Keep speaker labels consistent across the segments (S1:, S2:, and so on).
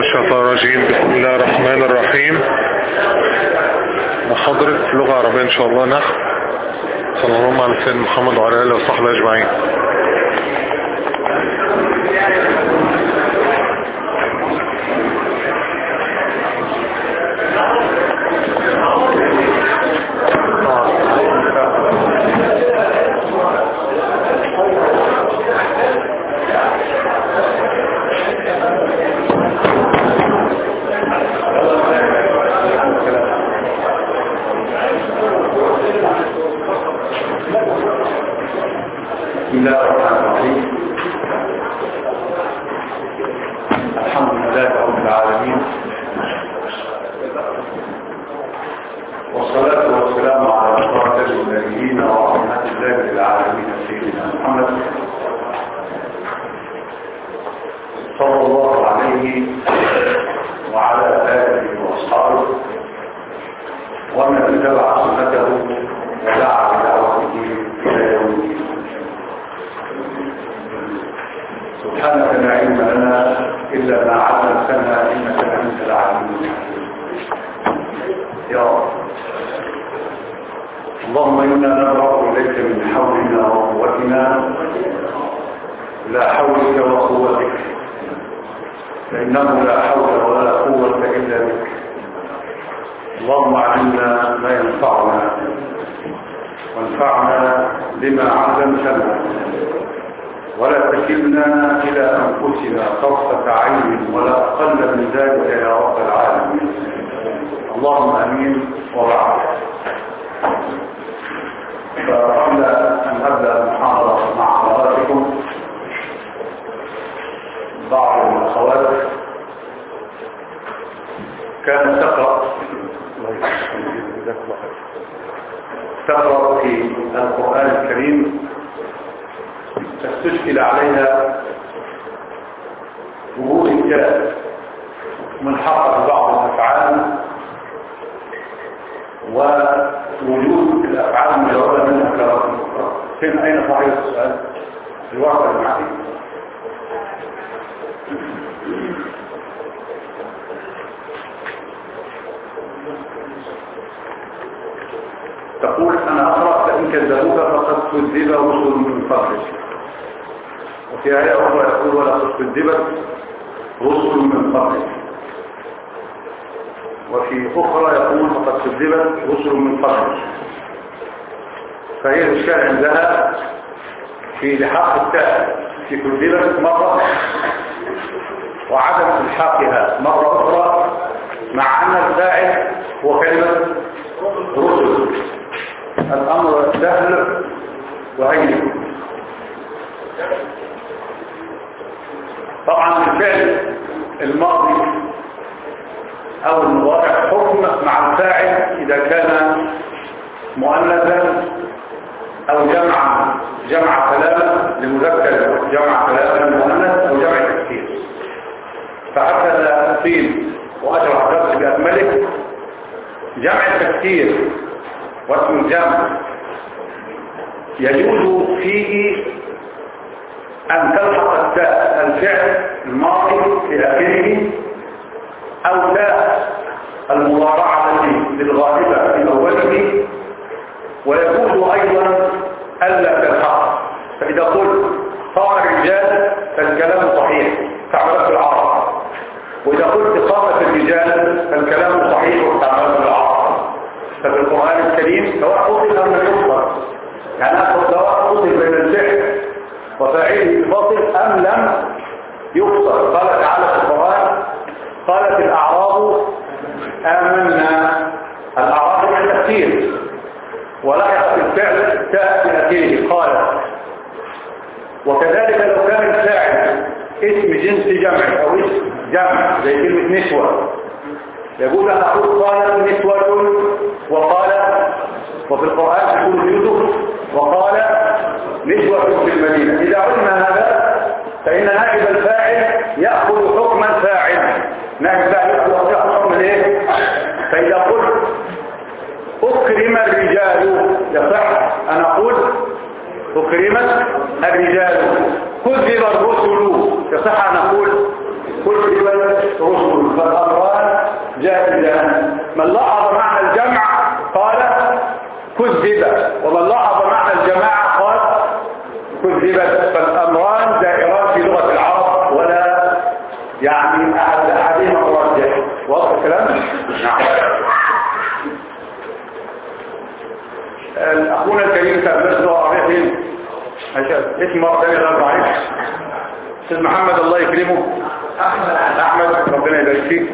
S1: الشيطان الرجيم بسم الله الرحمن الرحيم محاضرة لغة عربية إن شاء الله نحو صلى الله على سيدنا محمد وعلى آله وصحبه أجمعين
S2: بسم الله الرحمن الرحيم الحمد لله رب العالمين والصلاة والسلام على أشرف النبيين ورحمة الله للعالمين سيدنا محمد صلى الله عليه وعلى آله وأصحابه ومن اتبع سنته ودعا بدعوته إلى يوم الدين سبحانك لا علم لنا إلا ما علمتنا إنك أنت العليم الحكيم يا رب اللهم إنا نبرأ إليك من حولنا وقوتنا لا حولك وقوتك فإنه لا حول ولا قوة إلا بك اللهم علمنا ما ينفعنا وانفعنا بما علمتنا ولا تكلنا إلى أنفسنا طرفة عين ولا أقل من ذلك يا رب العالمين اللهم أمين وبعد فقبل أن أبدأ المحاضرة مع حضراتكم بعض الأخوات كانت تقرأ تقرأ في القرآن الكريم تستشكل عليها وجود الجاء منحقة بعض الأفعال ووجود الأفعال المجردة منها كراسي أخرى فين أين صحيح السؤال؟ الواقع المعي تقول أنا أقرأ فإن كذبوك فقد كذب رسل من قبلك وفي آية أخرى يقول ولقد كذبت رسل من قبلك وفي أخرى يقول فقد كذبت رسل من قبلك فهي الإشكال عندها في لحاق التاء في كذبت مرة وعدم الحاقها مرة أخرى مع أن الفاعل هو كلمة رسل الأمر سهل وهين طبعا الفعل الماضي او المضارع حكم مع الفاعل اذا كان مؤنثا او جمع جمع كلام لمذكر جمع كلام للمؤنث او جمع تكسير فحتى لا اطيل واشرح درس باكمله جمع التكسير واسم الجمع يجوز فيه أن تلحق التاء الفعل الماضي في آخره أو تاء المضارعة للغالبة في أوله ويجوز أيضا ألا تلحق فإذا قلت قام الرجال فالكلام صحيح تعملت العرب وإذا قلت قامت الرجال فالكلام صحيح تعملت العرب ففي القرآن الكريم سواء قتل أم لم يقتل يعني أخذ سواء قتل بين الفعل وفاعله باطل أم لم يفصل قال تعالى في القرآن قالت الأعراب آمنا الأعراب هي التفسير ولا يأتي الفعل تاء في أخيره قالت وكذلك لو كان الفاعل اسم جنس جمع أو اسم جمع زي كلمة نسوة يقول أنا أقول قالت نسوة وقال وفي القرآن يقول يوسف وقال نسوة في المدينة إذا علمنا هذا فإن نائب الفاعل يأخذ حكم الفاعل نائب الفاعل يأخذ حكم الايه فإذا قلت أكرم الرجال يصح أن أقول أكرمت الرجال كذب الرسل يصح أن أقول كذب الرسل جائزا من لاحظ معنى الجمع قال كذب ومن لاحظ معنى الجماعة قال كذبت فالأمران دائران في لغة العرب ولا يعني أحد أحدهما مرجح واضح الكلام؟ نعم أخونا الكريم تأبلت له عرفين اسم مرة ثانية غير معلش أستاذ محمد الله يكرمه أحمد أحمد ربنا يبارك فيك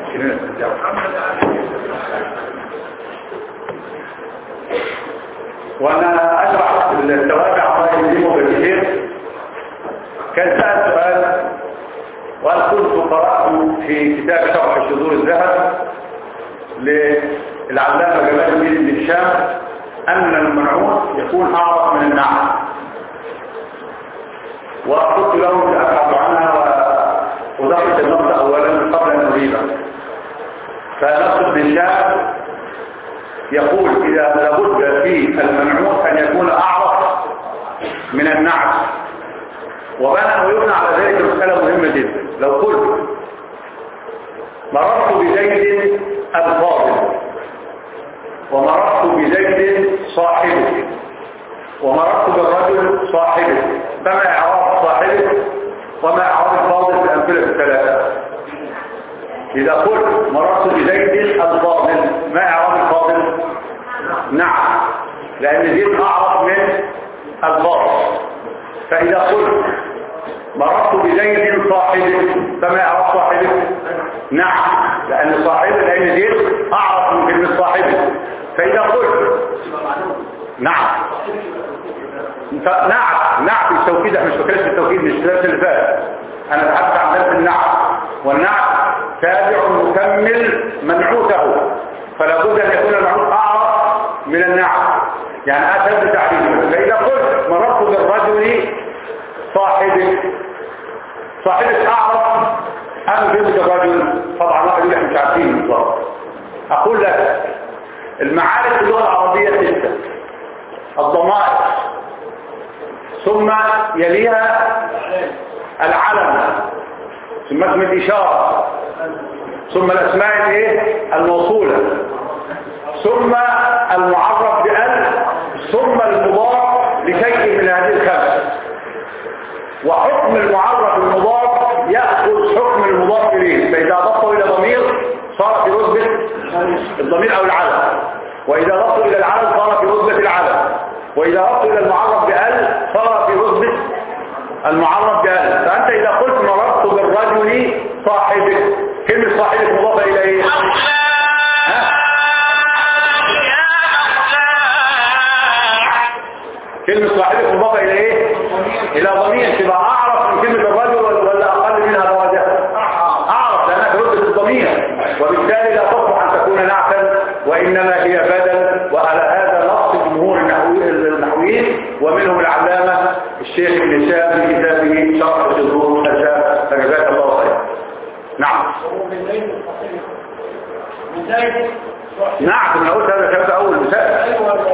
S2: وانا اشرح التوابع الله يلزمه بالخير كان سأل سؤال وقال كنت قرأت في كتاب شرح شذور الذهب للعلامة جمال الدين بن هشام أن المنعوت يكون أعرف من النعم وقلت له سأبحث عنها وضغط النص أولا قبل أن أريده فنص ابن هشام يقول إذا لابد في المنعوت أن يكون أعرف من النعم وبنى ويبنى على ذلك مسألة مهمة جدا لو قلت مررت بزيد الفاضل ومررت بزيد صاحبه ومررت بالرجل صاحبه فما إعراب صاحبه وما إعراب الفاضل في الأمثلة الثلاثة إذا قلت مررت بزيد الفاضل ما إعراب الفاضل نعم لأن زيد أعرف من الفاضل فإذا قلت مررت بزيد صاحبه فما إعراب صاحبه نعم لأن صاحبه لأن زيد أعرف من كلمة صاحبه فإذا قلت نعم نعم نعم في التوكيد احنا مش فاكرين في التوكيد مش الدرس اللي فات انا بحثت عن درس النعم والنعم تابع مكمل منعوته فلا بد ان يكون المنعوت اعرف من النعم يعني اشد تعريفه فاذا قلت مررت بالرجل صاحبك صاحبك اعرف ام بنت الرجل طبعا واحد يقول احنا مش عارفين بالظبط اقول لك المعارف في اللغه العربيه سته الضمائر ثم يليها العلم ثم اسم الإشارة ثم الأسماء الايه الموصولة ثم المعرف بأل ثم المضاف لشيء من هذه الخمس وحكم المعرف المضاف يأخذ حكم المضاف إليه فإذا ضفته إلى ضمير صار في رتبة الضمير أو العلم وإذا ضفته إلى العلم صار في رتبة العلم وإذا ضفته إلى المعرف بأل صار في رتبة المعرف بأل فأنت إذا قلت مررت بالرجل صاحبك كلمة صاحبك مضافة إلى إيه؟ كلمة صاحبك مضافة إلى إيه؟ إلى ضمير تبقى أعرف من كلمة الرجل ولا أقل منها درجة أعرف لأنها في رتبة الضمير وبالتالي لا تصلح أن تكون نعتا وإنما هي بدل وعلى هذا نص جمهور النحويين ومنهم العلامة الشيخ ابن هشام في كتابه شرح جذور الشام فجزاك الله خيرا نعم نعم انا قلت هذا كلام اول مثال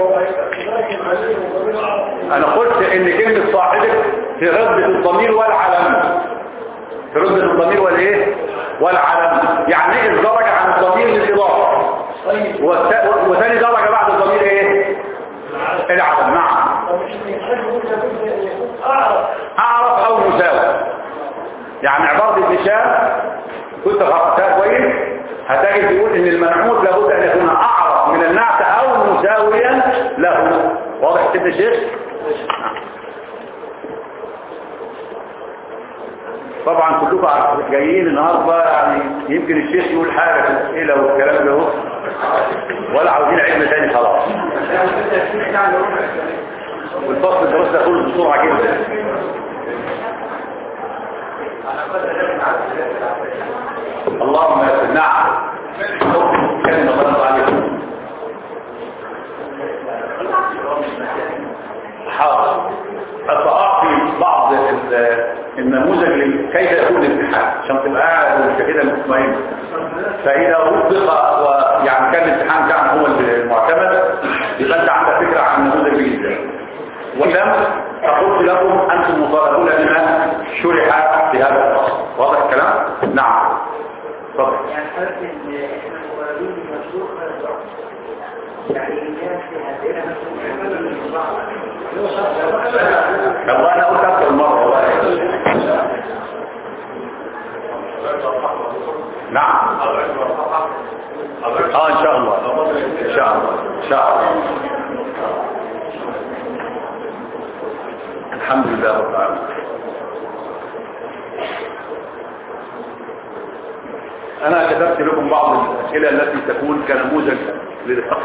S2: انا قلت ان كلمه صاحبك في رتبه الضمير والعلم في رتبه الضمير والايه والعلم يعني ايه الدرجه عن الضمير للاضافه وثاني درجه بعد الضمير ايه العلم نعم اعرف او مساوي يعني عباره الهشام كنت غرقتها كويس هتجد يقول ان المنعوت لابد ان يكون اعرف من النعت او مساويا له واضح كده شيخ طبعا كلكم جايين النهارده يعني يمكن الشيخ يقول حاجه في الاسئله والكلام ده ولا عاوزين علم تاني خلاص والفصل الدراسي ده كله بسرعه جدا اللهم نعم كلمة الله عليكم حاضر أتعاطي بعض النموذج كيف يكون الامتحان عشان تبقى قاعد وانت كده مطمئن فإذا وفق ويعني كان الامتحان كان هو المعتمد يبقى انت عندك فكرة عن النموذج جدا ولم أقول لكم أنتم مطالبون بما شرح في هذا الفصل واضح الكلام؟ نعم اتفضل
S3: يعني حالة ان احنا مولودين بمشروع خارج يعني الناس هتلاقينا مسؤولين بعض
S2: طب وانا قلت اكتر مره والله نعم اه ان شاء الله ان شاء الله ان شاء الله الحمد لله رب العالمين انا كتبت لكم بعض الاسئله التي تكون كنموذج للفقه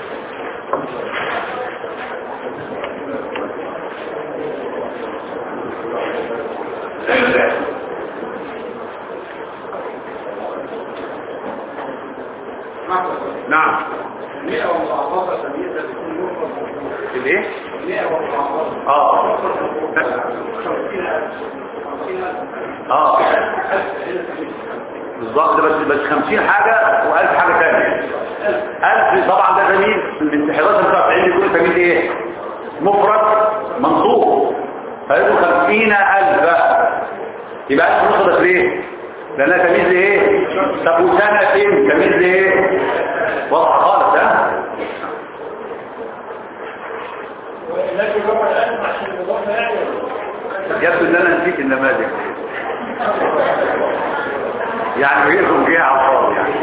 S2: نعم الايه اه اه بالظبط بس بس 50 حاجه و1000 حاجه ثانيه 1000 طبعا ده تمييز الانتحارات المتابعين يكون تمييز ايه مفرد منصوب فيقول 50000 يبقى 1000 نقطه ليه لانها تمييز لايه طب وسنه تمييز لايه واضح خالص ها يبدو ان انا نسيت النماذج يعني غيرهم جه على الفاضي يعني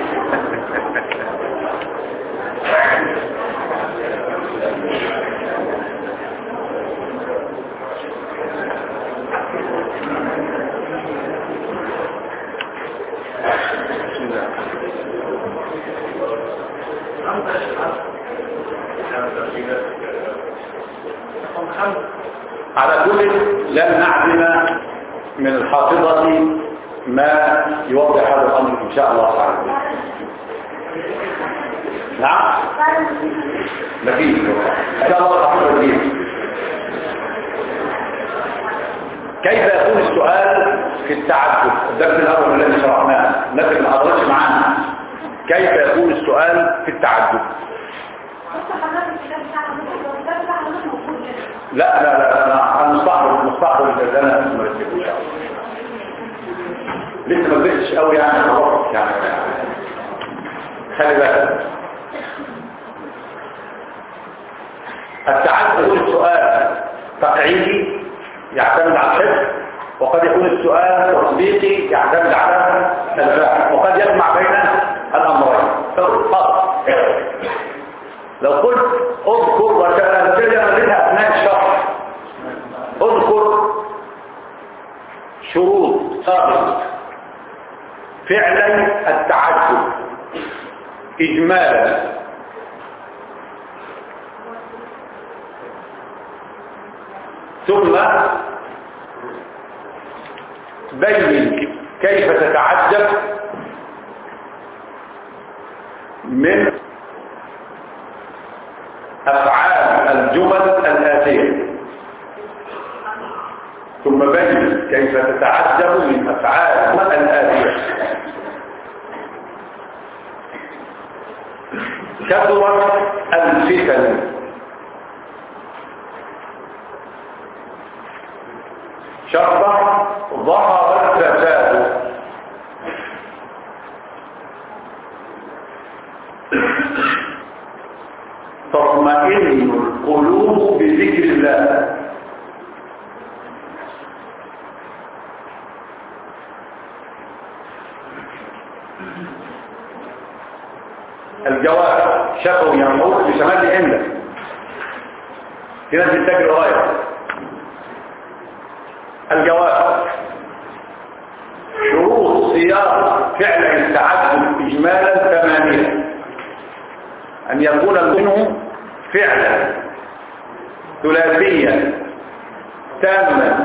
S2: بسم الله على كل لن نعلم من الحافظة ما يوضح هذا الأمر إن شاء الله تعالى نعم مفيش إن شاء الله تعالى مفيش كيف يكون السؤال في التعدد الدرس الأول الذي شرحناه الناس اللي ما حضرتش معانا كيف يكون السؤال في التعدد لا لا لا انا انا مستحضر مستحضر اللي انا مرتبه ان شاء الله لسه ما بدأتش قوي يعني خلاص يعني خلي بالك التعدد السؤال تقعيدي يعتمد على الحفظ وقد يكون السؤال تطبيقي يعتمد على الفهم وقد يجمع بين الامرين فقط لو قلت اذكر وتنزل منها اثناء الشرح اذكر شروط ثابت فعلا التعدد اجمالا ثم بين كيف تتعجب من أفعال الجمل الآتية ثم بين كيف تتعجب من أفعال الجمل الآتية كثرت الفتن شرطة ظهر الفساد تطمئن القلوب بذكر الله الجواب شفوي ينقص بشمال عندك في ناس بتجري غاية الجواب شروط صياغة فعل التعدد إجمالا ثمانية أن يكون منه فعلا ثلاثيا تاما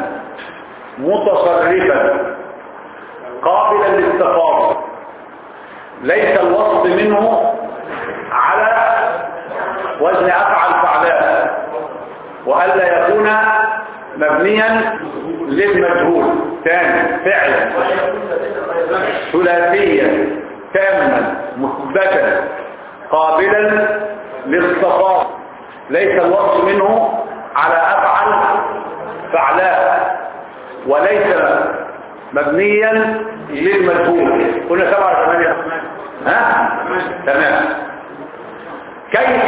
S2: متصرفا قابلا للتفاضل ليس الوصف منه على وزن أفعل فعلاء وألا يكون مبنيا للمجهول ثاني فعلا ثلاثيا تاما مثبتا قابلا للصفاء ليس الوصف منه على أفعل فعلاء وليس مبنيا للمجهول قلنا سبعة ولا ثمانية ها تمام كيف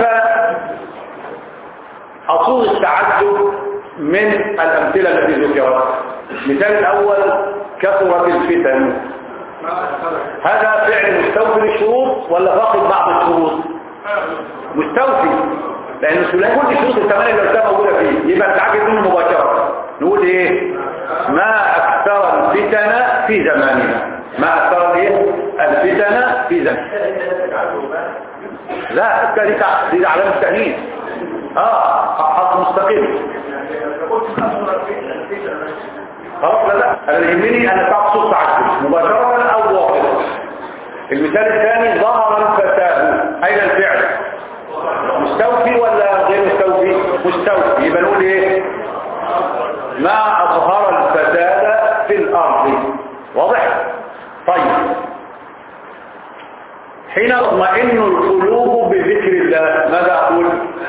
S2: أصول التعجب من الأمثلة التي ذكرت مثال الأول كثرت الفتن هذا فعل مستوفي للشروط ولا فاقد بعض الشروط مستوفي لأن سليمان كل شروط الثمانية اللي قلتها موجودة فيه يبقى نتعجب منه مباشرة نقول إيه ما أكثر الفتن في زماننا ما أكثر إيه الفتن في زماننا لا دي تع- دي علامة تأنيث اه حق مستقيم خلاص لا لا انا اللي يهمني ان تقصد تعجب مباشرة او واقعا المثال الثاني ظهر الفساد اين الفعل مستوفي ولا غير مستوفي مستوفي يبقى نقول ايه ما اظهر الفساد في الارض واضح طيب حين تطمئن القلوب بذكر الله ماذا اقول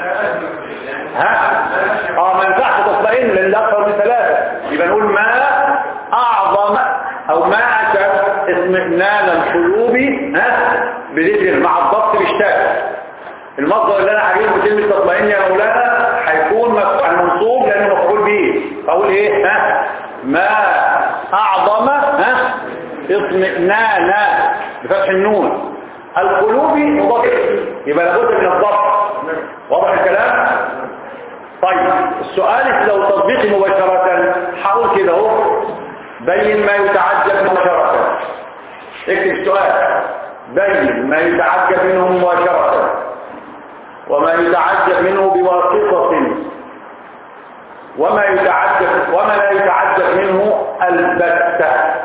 S2: ها اه ما ينفعش تطمئن لان ده اكثر من ثلاثه يبقى نقول ما اعظم او ما اشد اطمئنان القلوب ها بذكر مع الضبط بالشكل المصدر اللي انا هجيبه كلمه تطمئن يا مولانا هيكون مفتوح المنصوب لانه مفعول به اقول ايه ها ما اعظم ها اطمئنان بفتح النون القلوب مضاف يبقى لابد من الضبط واضح الكلام طيب السؤال لو تطبيقي مباشرة هقول كده اهو بين ما يتعجب مباشرة اكتب السؤال بين ما يتعجب منه مباشرة وما يتعجب منه بواسطة وما يتعجب وما لا يتعجب منه البتة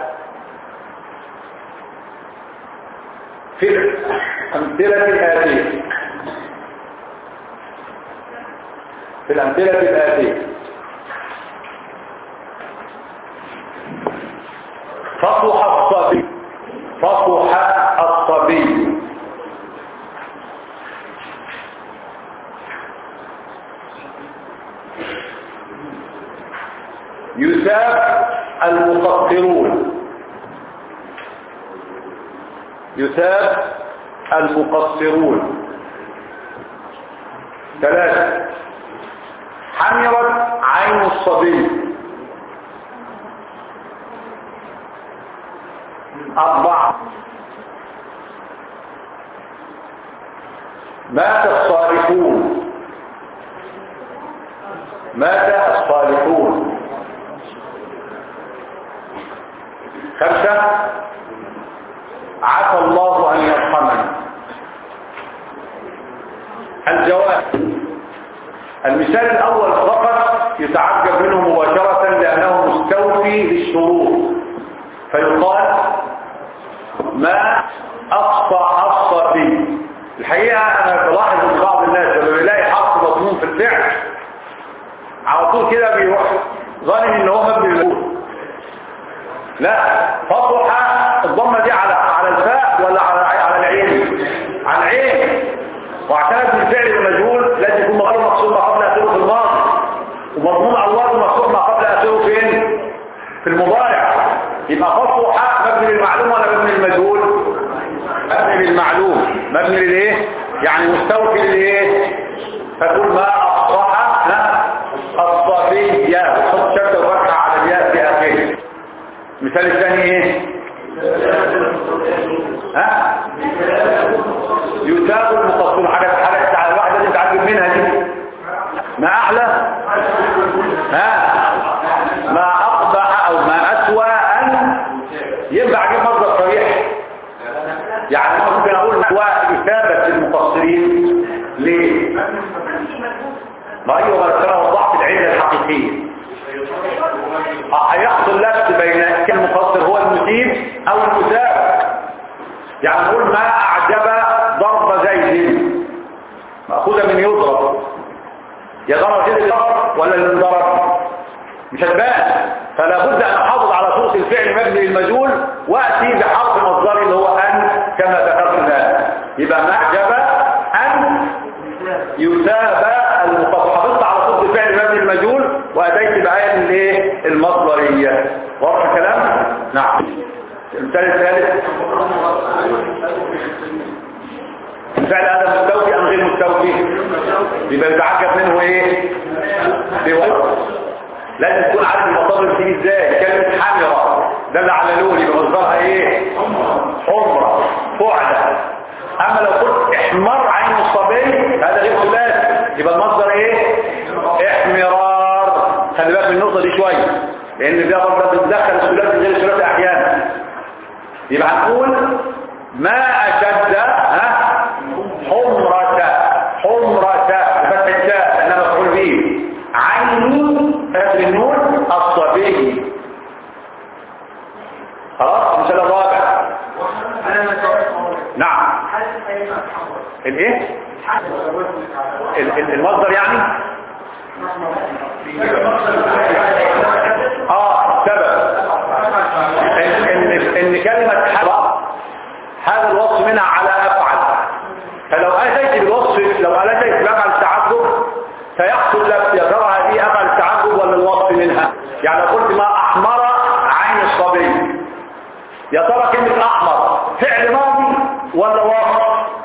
S2: في الأمثلة الآتية في الأمثلة الآتية فصح الصبي فصح الصبي يساب المقصرون يساب المقصرون ثلاثة حمرت عين الصبي أربعة مات الصالحون مات الصالحون خمسة عسى الله أن يرحمنا الجواب المثال الأول فقط يتعجب منه مباشرة لأنه مستوفي للشروط فيقال ما أقصى الصبي الحقيقة أنا بلاحظ من بعض الناس لما بيلاقي حرف مضمون في الفعل على طول كده بيروح ظالم ان هو مبني للموت لا فصح الضمه دي على على الفاء ولا على على العين على العين واعتمد بالفعل المجهول لازم يكون مغلوب مقصود ما قبل اخره في الماضي ومضمون اول مقصود ما قبل اخره فين في المضارع يبقى فصح مبني للمعلوم ولا مبني للمجهول مبني للمعلوم مبني للايه يعني مستوفي للايه فتقول ما اصبح الصبي وحط شرط وفتحه على الياء في اخره المثال الثاني ايه ها يثاب المقصر حاجه حاجه على الواحده اللي تعجب منها دي ما احلى ها ما اقبح او ما اسوى ان ينفع اجيب مصدر صريح يعني ممكن اقول هو اثابه المقصرين ليه ما ايوه ما انا وضحت العله الحقيقيه هيحصل لبس بين كان المقصر هو المثيب او المثاب يعني نقول ما اعجب ضرب زيد ماخوذه من يضرب يا ضرب زيد الضرب ولا اللي ضرب مش هتبان فلا بد ان احافظ على صوره الفعل مبني للمجهول واتي بحرف مصدر اللي هو ان كما ذكرنا يبقى ما اعجب ان يثاب المقصر حافظت على صوره الفعل مبني للمجهول واتيت بآية الايه المصدريه واضح الكلام نعم المثال الثالث الفعل هذا مستوفي ام غير مستوفي يبقى يتعجب منه ايه بوقت لازم تكون عارف المصادر دي ازاي كلمه حمراء دل على لون يبقى مصدرها ايه حمرة فعلة اما لو قلت احمر عين الصبي هذا غير ثلاثي يبقى المصدر ايه احمرار خلي بالك من النقطه دي شويه لان ده برضه بتدخل الثلاثي غير الثلاثي احيانا يبقى هنقول ما اشد ها حمرة حمرة بفتح التاء انا مفعول به عين فتح النون الصبي خلاص المثال الرابع نعم الايه ال- ال- المصدر يعني اه سبب ان, إن, إن كلمة حرام هذا الوصف منها على افعل فلو اتيت بالوصف لو اتيت بافعل التعجب سيحصل لك يا ترى هذه افعل التعجب ولا الوصف منها يعني لو قلت ما احمر عين الصبي يا ترى كلمة احمر فعل ماضي ولا وصف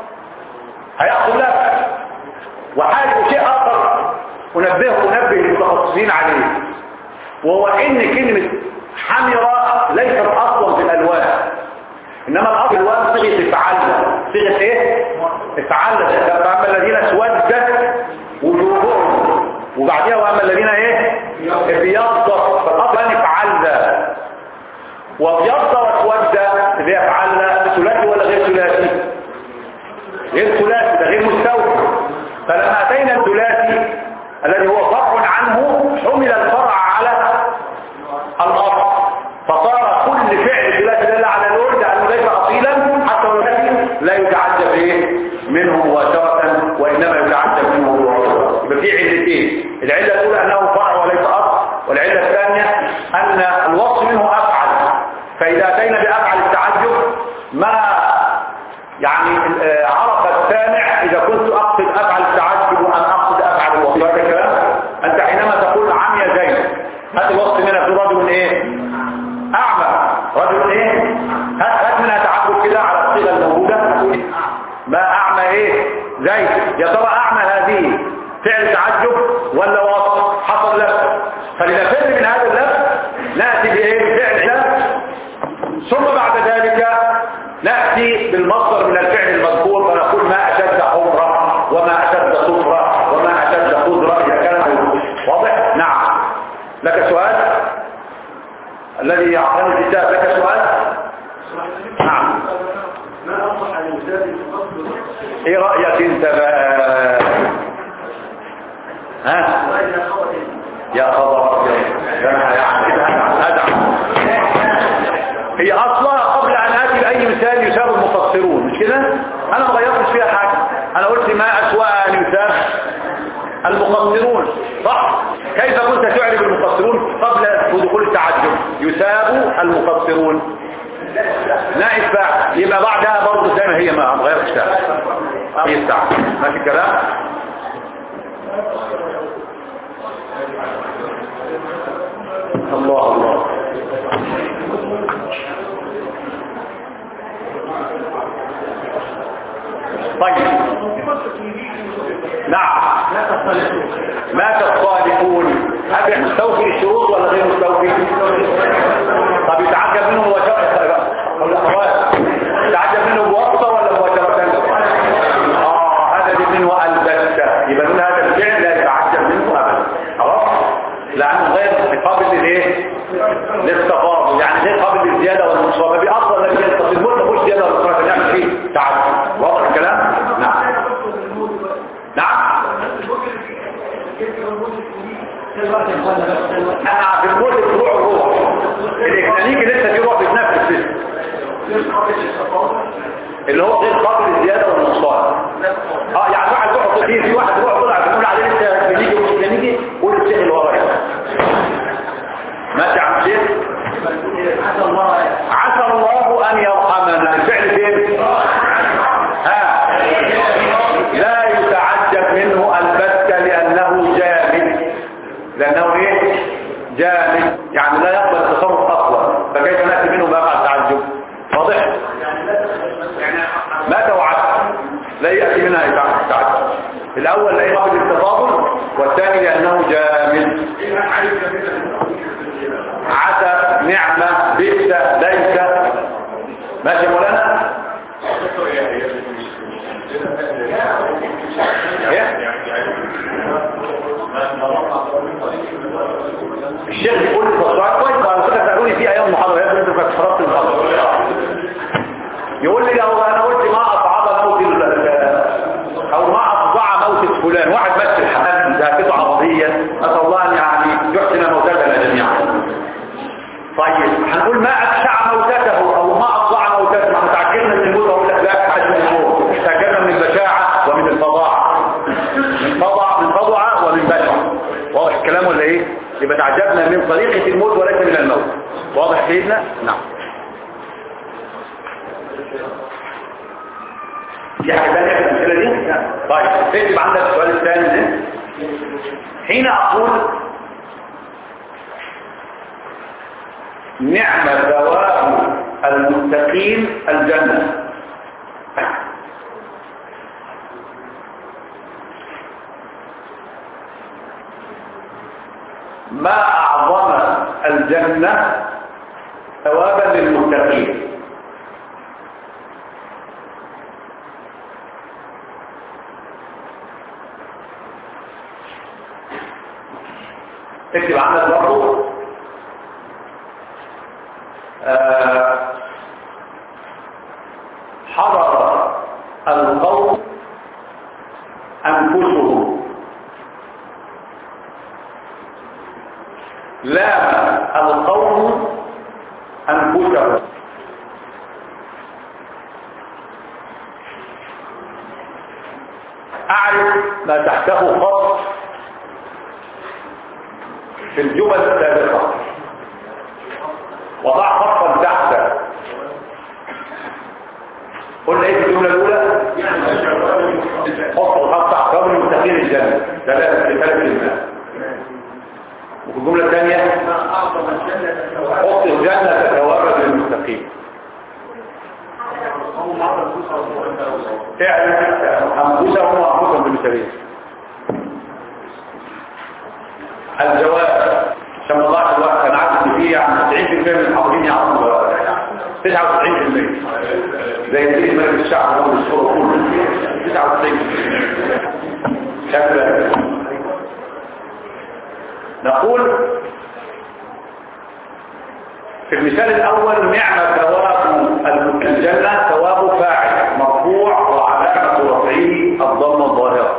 S2: هيحصل لك وحاجة شيء اخر انبه انبه المتخصصين عليه وهو ان كلمة حمرة ليست اصلا في الالوان انما الاصل الالوان صيغه افعال صيغه ايه افعال فاما الذين اسودت وجوههم وبعدها واما الذين ايه ابيضت فالاصل ان افعال ذا وابيض واسود اللي هي افعال ثلاثي ولا غير ثلاثي غير ثلاثي ده غير مستوى فلما اتينا الثلاثي الذي هو فرع عنه حمل الفرع على الاصل فصار كل فعل ثلاثي دل على لون لانه ليس اصيلا حتى لو لا يتعجب ايه منه مباشره وانما يتعجب منه مباشره يبقى في علتين العله الاولى انه فرع وليس اصل والعله الثانيه ان الوصف منه افعل فاذا اتينا بافعل التعجب ما يعني آه، عرف السامع اذا كنت اقصد افعل التعجب وان اقصد افعل الوصف هذا الكلام انت حينما تقول عمي زيد هات الوصف منها في رجل ايه اعمى رجل ايه هات هات منها تعجب كده على الصيغه الموجوده هتقول ما اعمى ايه زيد يا ترى اعمى هذه فعل تعجب ولا وصف حصل لك فلنفر من هذا اللفظ ناتي بايه فعل لفظ ثم بعد ذلك نأتي بالمصدر من الفعل المذكور فنقول ما أشد حمرة وما أشد صفرة وما أشد خضرة إذا كان واضح؟ نعم لك سؤال الذي يعطيني الكتاب لك سؤال نعم ايه رأيك انت بقى ها يا خبر أبيض. ده أنا يعني هدعم هي اصلا قبل ان اتي باي مثال يساب المفسرون مش كده انا ما غيرتش فيها حاجه انا قلت ما اسوا ان يساب المفسرون صح كيف كنت تعرف المفسرون قبل دخول التعجب يساب المفسرون نائب فاعل يبقى بعدها برضه زي ما هي ما غيرتش فيها هي الساعه ماشي الكلام الله الله طيب نعم مات الصالحون هذا مستوفي الشروط ولا غير مستوفي طب يتعجب منه مباشرة يتعجب منه بواسطة ولا مباشرة اه هذا دي منه البتة يبقى نقول هذا الفعل لا يتعجب منه ابدا خلاص لانه غير قابل للايه للتفاضل يعني غير قابل للزيادة والنقصان فبي افضل لك طب الموت ما فيهوش زيادة والنقصان نعمل فيه تعجب واضح الكلام نعم نعم انا في الموت الروح الروح الاكتانيكي لسه في روح بتنفس لسه اللي هو غير قابل للزياده والنقصان اه يعني واحد روح طلع في واحد روح طلع بنقول عليه لسه بنيجي والاكتانيكي قول الشيخ اللي ورا ماشي يا عم شيخ عسى الله ان يرحمنا الفعل فين ها لا يتعجب منه البتة لأنه جامد لأنه ايه جامد يعني لا يقبل التصرف أصلا فكيف نأتي منه مات وعاد لا يأتي منها تعد الأول لأنه قبل التفاضل والثاني لأنه جامد عسى نعمة بئس ليس ماشي يا مولانا إيه؟ الشيخ بيقول لي تصريحات كويس على فكره سالوني في ايام محاضره يا ابني انت كنت فرضت المحاضره يقول لي لو انا قلت ما اصعب موت ال- ال- او ما افظع موت فلان واحد مات في الحمام ذاكرته عربيه اسال الله ان يعني يحسن موتاتنا جميعا طيب هنقول ما أبشع موتته أو ما أفضع موتته ما تعجبنا من الموت أقول لك لا حاجة من الموت تعجبنا من البشاعة ومن الفظاعة من فظع من فظعة ومن بشع واضح الكلام ولا إيه؟ يبقى تعجبنا من طريقة الموت وليس من الموت واضح سيدنا؟ نعم في حاجة ثانية في الأمثلة دي؟ طيب تكتب عندك السؤال الثاني ده حين أقول نعم ثواب المتقين الجنة ما أعظم الجنة ثوابا للمتقين اكتب عندك برضه آه، حضر القوم أنفسهم لام القوم أنفسهم أعرف ما تحته خط في الجمل السابقة وضع خطا تحت قلنا ايه في الجمله الاولى حط الخط تحت قبل المتقين الجنه ثلاث ثلاث كلمات وفي الجمله الثانيه حط الجنه ثوابا للمتقين اعلم انفسهم وانفسهم بالمثاليه الجواب عشان ما ضاعش الوقت انا عارف ان في يعني 90% من الحاضرين يعرفوا 99% زي دي مجلس الشعب هو الصوره كله 99% شكرا نقول في المثال الاول نعم ثواب الجنه ثواب فاعل مرفوع وعلامه رفعه الضمه الظاهره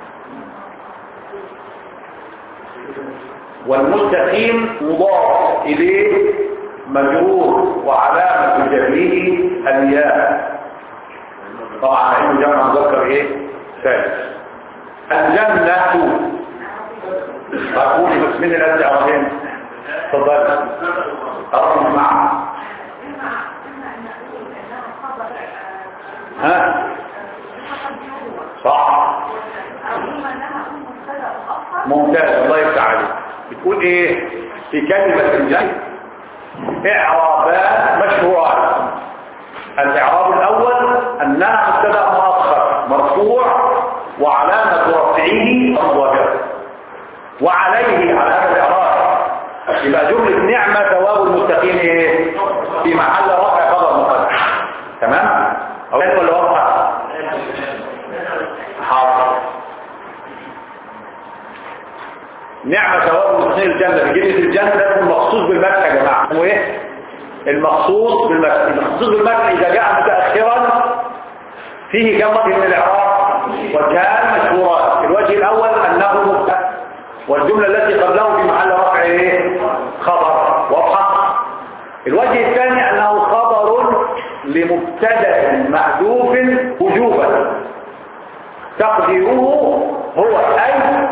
S2: والمستقيم مضاف إليه مجرور وعلامة جره الياء طبعا انه جمع مذكر ايه ثالث الجنة تقولي بس من الذي عرفين تفضل أرض معه ها صح ممتاز الله يفتح عليك بتقول ايه في كلمة الجنة اعرابات مشهورات الاعراب الاول انها مبتدا مؤخر مرفوع وعلامة رفعه الظاهرة وعليه على هذا الاعراب يبقى جملة نعمة ثواب المتقين ايه في محل رفع خبر مقدم تمام او ولا واضحة حاضر نعمة ثواب المتقين الجنة بجنة الجنة ده المخصوص بالمدح يا جماعة هو ايه المخصوص بالمدح المخصوص بالمدح اذا جاء متأخرا فيه كم وجه من الاعراب وكان مشهورات الوجه الاول انه مبتدا والجملة التي قبله في محل رفع ايه خبر واضحة الوجه الثاني انه خبر لمبتدا محذوف وجوبا تقديره هو اي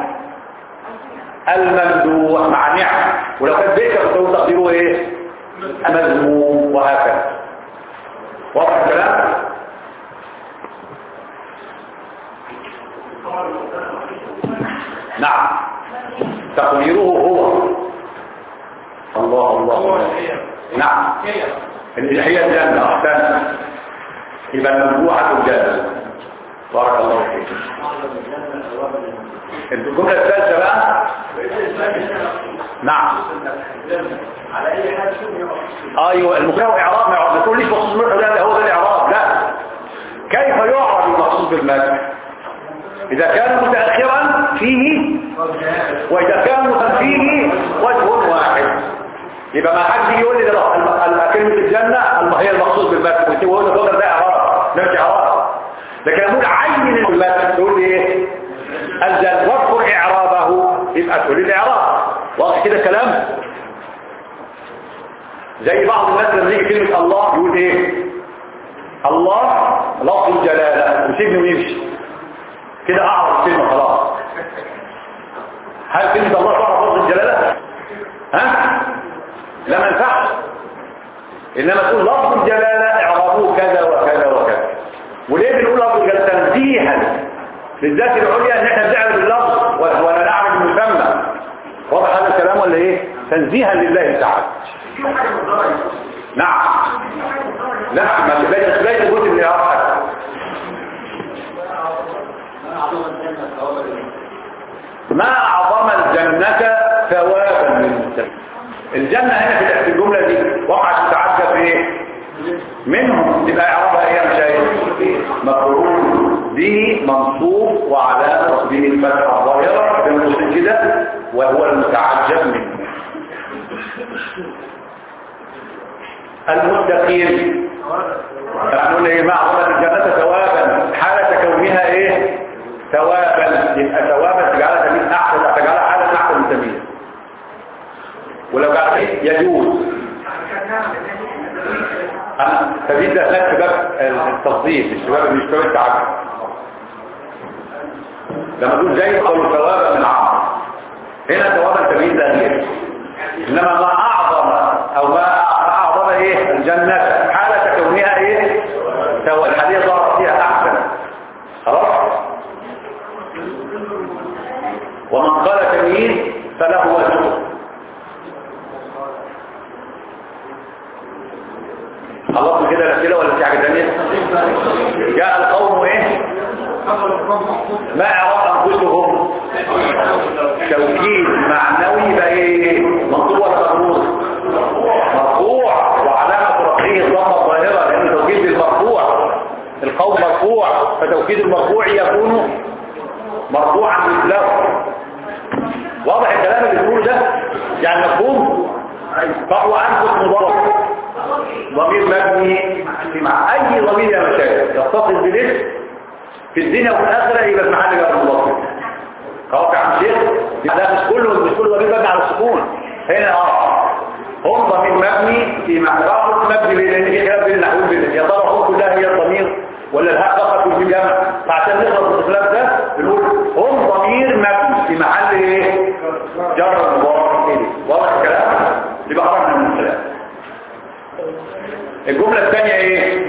S2: الممدوح مع نعم ولو كان بيت فهو تقديره ايه مذموم وهكذا واضح الكلام نعم تقديره هو الله الله نعم اللي هي الجنة احسن يبقى المنبوعة الجنة بارك الله فيك الجملة الثالثة بقى نعم
S3: على اي حال
S2: ايوه المكره اعراب ما يعرب ما تقوليش مخصوص بالمدح ده هو ده الاعراب لا كيف يعرب المقصود بالمدح اذا كان متاخرا فيه واذا كان متأخرا فيه وجه واحد يبقى ما حد يجي يقول لي ده الم- ال- كلمه الجنه الم- هي المقصود بالمدح وانت وهو ده فضل ده اعراب ده مش اعراب لكن اقول عين المدح تقول لي ايه الجنه واذكر اعرابه يبقى تقول لي الاعراب واضح كده كلام زي بعض الناس لما يجي كلمة الله يقول ايه الله لفظ الجلالة وسيبني ويمشي كده اعرف كلمة خلاص هل كلمة الله تعرف لفظ الجلالة ها لا ما ينفعش انما تقول لفظ الجلالة اعرابوه كذا وكذا وكذا وليه بنقول لفظ الجلالة تنزيها للذات العليا ان احنا بنعرف اللفظ ولا نعرف المسمى واضح هذا الكلام ولا ايه تنزيها لله تعالى نعم لا ما ليس ليس جزء من الأرحة ما أعظم الجنة ثوابا للمتقين الجنة هنا في في الجملة دي وقعت تتعدى في ايه منهم تبقى إعرابها ايه يا مشاهد مفعول به منصوب وعلامة به الفتحة الظاهرة بين كده وهو المتعجب منه المتقين نقول ايه ما عظمت الجنة ثوابا حالة كونها ايه ثوابا يبقى ثوابا تجعلها تميز احسن تجعلها حالة احسن من تميز ولو قالت ايه يجوز أنا تميز ده هناك في باب التصديق مش في باب مش في باب التعجب لما تقول زي قالوا ثوابا من عمر هنا ثوابا تمييز ده غير انما ما اعظم او ما اعظم ايه الجنة حالة كونها ايه سوى الحديث ظهر فيها احسن خلاص ومن قال تمييز فله وجه خلصنا كده الاسئله ولا في حاجه ثانيه جاء القوم ايه ما اعرف انفسهم توكيد معنوي يبقى ايه منصوب ولا مجرور مرفوع وعلامه رفعه الضمه الظاهره لان توكيد المرفوع القول مرفوع فتوكيد المرفوع يكون مرفوعا مثله واضح الكلام اللي بتقوله ده يعني مفهوم فهو انفس مضاف ضمير مبني في مع اي ضمير يا مشايخ يتصل بالاسم في الدنيا وفي الاخره يبقى في محل جر مضاف خلاص يا عم شيخ لا مش كله مش كله ضمير مبني على السكون هنا اه هم ضمير مبني في معرفة مبني لان في خلاف بين النحويين بين يا ترى هم كلها هي الضمير ولا الهاء فقط في الجمع فعشان نخلص من الخلاف ده بنقول هم ضمير مبني في محل ايه جر مضاف اليه واضح الكلام يبقى خرجنا من الكلام الجملة الثانية ايه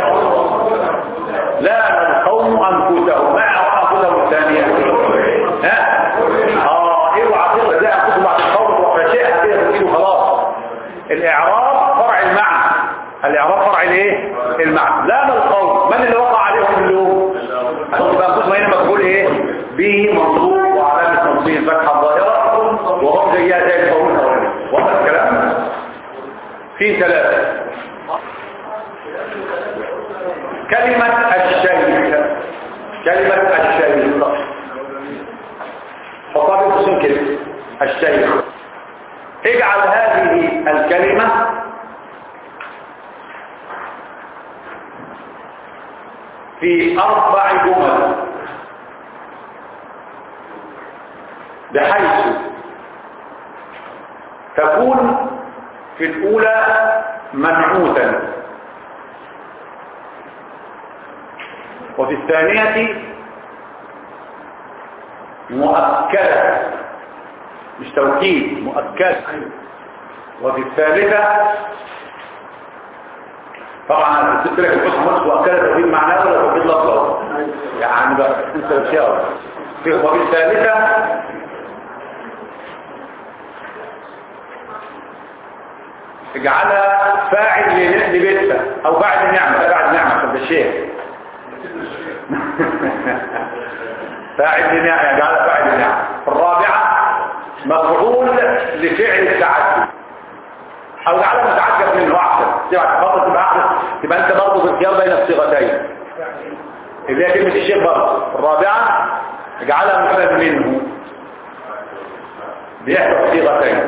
S2: لا القوم انفسهم ما اعرف انفسهم الثانية ها اه ايه وعطيه ازاي انفسهم بعد القوم وفشيء كده تقولوا خلاص الاعراب فرع المعنى الاعراب فرع الايه المعنى لا ما القوم من اللي وقع عليهم اللوم يبقى انفسهم هنا مقبول ايه به منصوب وعلامة تنصيب الفتحة الظاهرة وهم زيها زي القوم الاولاني واضح الكلام في ثلاثة كلمة الشيخ كلمة الشيخ حطها بقسم كده الشيخ اجعل هذه الكلمة في أربع جمل بحيث تكون في الأولى منعوتا وفي الثانية مؤكدة مش توكيد مؤكدة وفي الثالثة طبعا قلت لك الحكم مش مؤكدة توكيد معناه ولا توكيد لفظه يعني بقى انت بتشاور وفي الثالثة اجعلها فاعل لبئسة او فاعل نعمة فاعل نعمة عشان ده الشيخ فاعل لنعم يجعل فاعل لنعم الرابعة مفعول لفعل التعدي او جعل متعجب منه احسن تبقى تفضل تبقى احسن تبقى انت برضه في الخيار بين الصيغتين اللي هي كلمة الشيخ برضه الرابعة اجعلها مفعول منه بيحدث صيغتين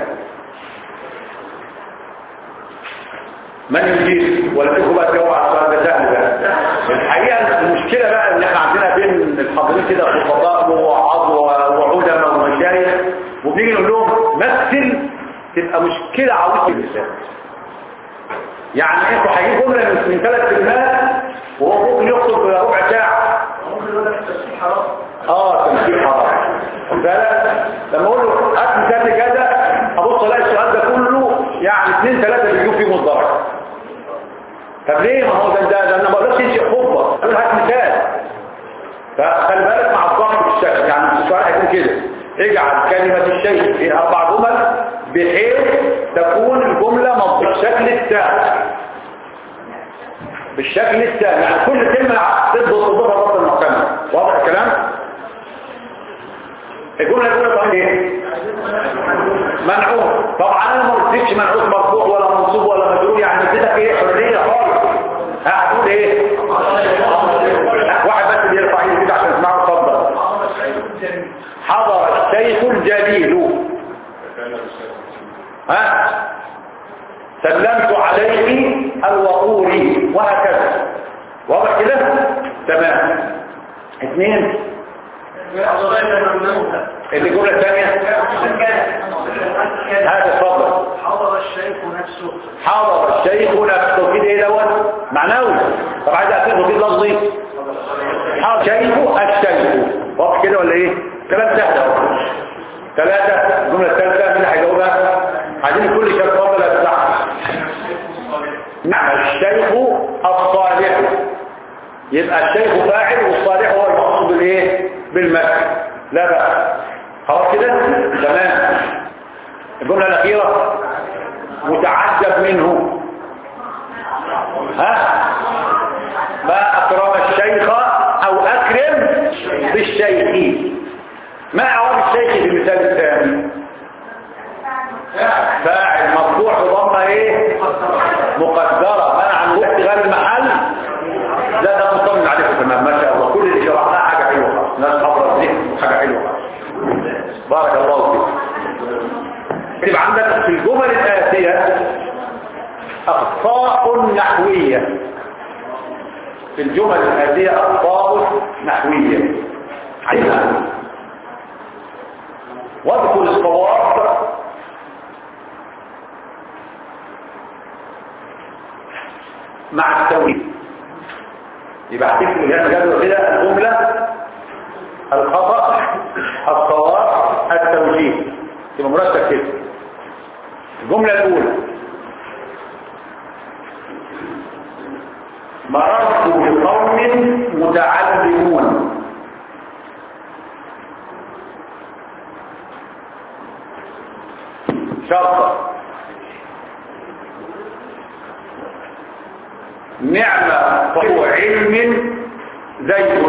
S2: من يجيب ولا تكون بقى تجاوب على السؤال ده سهل ده الحقيقه المشكله بقى ان احنا عندنا بين الحاضرين كده خطباء ووعظ وعلماء ومشايخ وبنيجي نقول لهم مثل تبقى مشكله عويصه للسان يعني انتوا هيجيبوا جمله من من ثلاث كلمات وهو ممكن يخطب ربع ساعه اه تمثيل حرام خد بالك لما اقول له هات مثال كذا ابص الاقي السؤال ده كله يعني اثنين ثلاثه بيجوا فيه الدرجه طب ليه ما هو ده ده, ده انا ما بقدرش انشئ خطبه انا هات مثال فخلي بالك مع الضغط في الشكل يعني السؤال هيكون كده اجعل كلمة الشيء في أربع جمل بحيث تكون الجملة مض- بالشكل التام بالشكل التام يعني كل كلمة تضبط تضبطها ضبط المحكمة واضح الكلام؟ الجملة الأولى طبعا ايه؟ منعوت طبعا انا ما قلتلكش منعوت مرفوع ولا منصوب ولا مجرور يعني اديتك ايه حريه خالص هتقول ايه واحد بس اللي يرفع ايده كده عشان اسمعه اتفضل حضر الشيخ الجليل ها سلمت عليه الوقوري وهكذا واضح كده تمام اثنين الجمله الثانيه هذا اتفضل
S3: حضر الشيخ نفسه
S2: حضر الشيخ نفسه كده ايه دوت معنوي طب عايز اعتبره كده لفظي حضر شيخ الشيخ واضح كده ولا ايه كلام سهل اهو ثلاثة الجملة الثالثة مين اللي هيجاوبها عايزين كل شيء اتفضل يا استاذ نعم الشيخ الصالح يبقى الشيخ فاعل والصالح هو المقصود بالايه بالمثل لا بقى خلاص كده تمام الجملة الأخيرة متعجب منه ها ما أكرم الشيخ أو أكرم بالشيخ ما أعرف الشيخ في المثال الثاني فاعل مرفوع بضمه ايه مقدرة منع عن اشتغال المحل لا ده مطمن عليكم تمام ما شاء الله كل اللي شرحناه حاجة حلوة خالص. ناس حضرت ذهن حاجة حلوة خالص. بارك الله فيك يبقى عندك في الجمل الآتية أخطاء نحوية في الجمل الآتية أخطاء نحوية عينها واذكر الصواب مع التوحيد يبقى هتكتب هنا جدول كده الجملة الخطأ الصواب التوجيه يبقى مرتب كده الجملة الأولى مررت بقوم متعلمون شرطة نعمة طلب علم زيد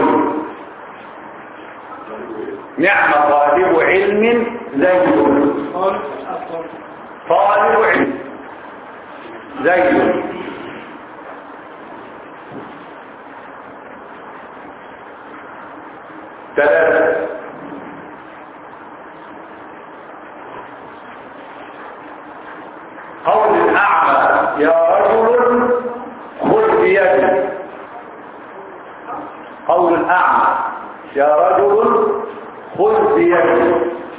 S2: نعمة طالب علم زيد طالب علم زيد ثلاثة قول الأعمى يا رجل خذ بيدي قول الأعمى يا رجل خذ بيدي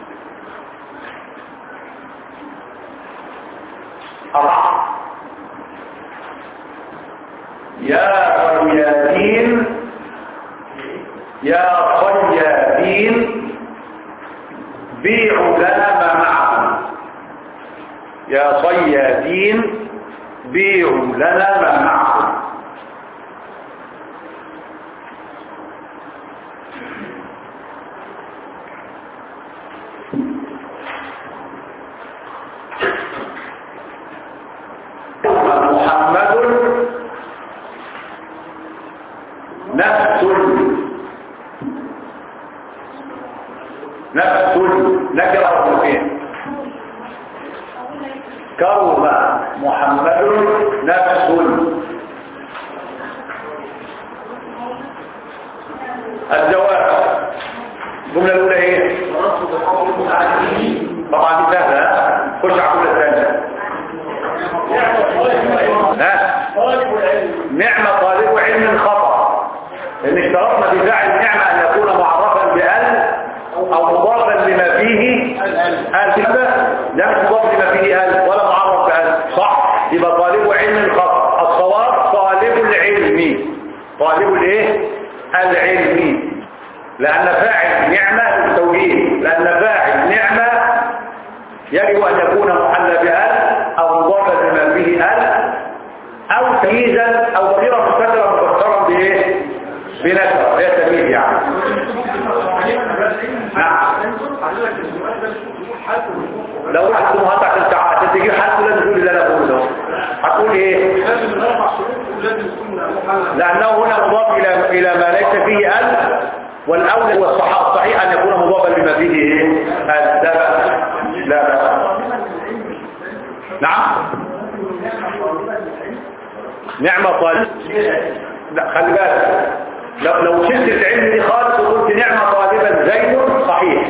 S2: أربعة يا صيادين يا صيادين بيعوا لنا ما معكم يا صيادين بيعوا لنا ما معكم محمد نفس نفس نكرة فين كرم محمد نفس الجواب الجملة الأولى إيه؟ طبعا دي سهلة خش على الجملة الثانية ها؟ نعمة طالب علم خطأ لأن اشترطنا في فاعل النعمة أن يكون معرفا بأل أو مضافا لما فيه أل كده لا مش مضاف لما فيه أل ولا معرف بأل صح يبقى طالب علم خطأ الصواب طالب العلم طالب الايه العلم لأن فاعل نعمة التوجيه لأن فاعل نعمة يجب أن يكون محلى بأل أو مضافا لما فيه أل أو تمييزا أو ضميرا مستترا مفسرا بإيه؟ بنكرة هي تمييز يعني نعم لو رحت مهندس عشان تعال عشان تجيب حد لازم تقول اللي انا بقوله ده هتقول ايه لانه هنا مضاف الى الى ما ليس فيه ال والاولى والصحيح الصحيح ان يكون مضافا لما فيه ايه ال لا بأس لا بأس نعم نعمة طالب لا خلي بالك لو لو شلت العلم دي خالص وقلت نعمة طالبا زيد صحيح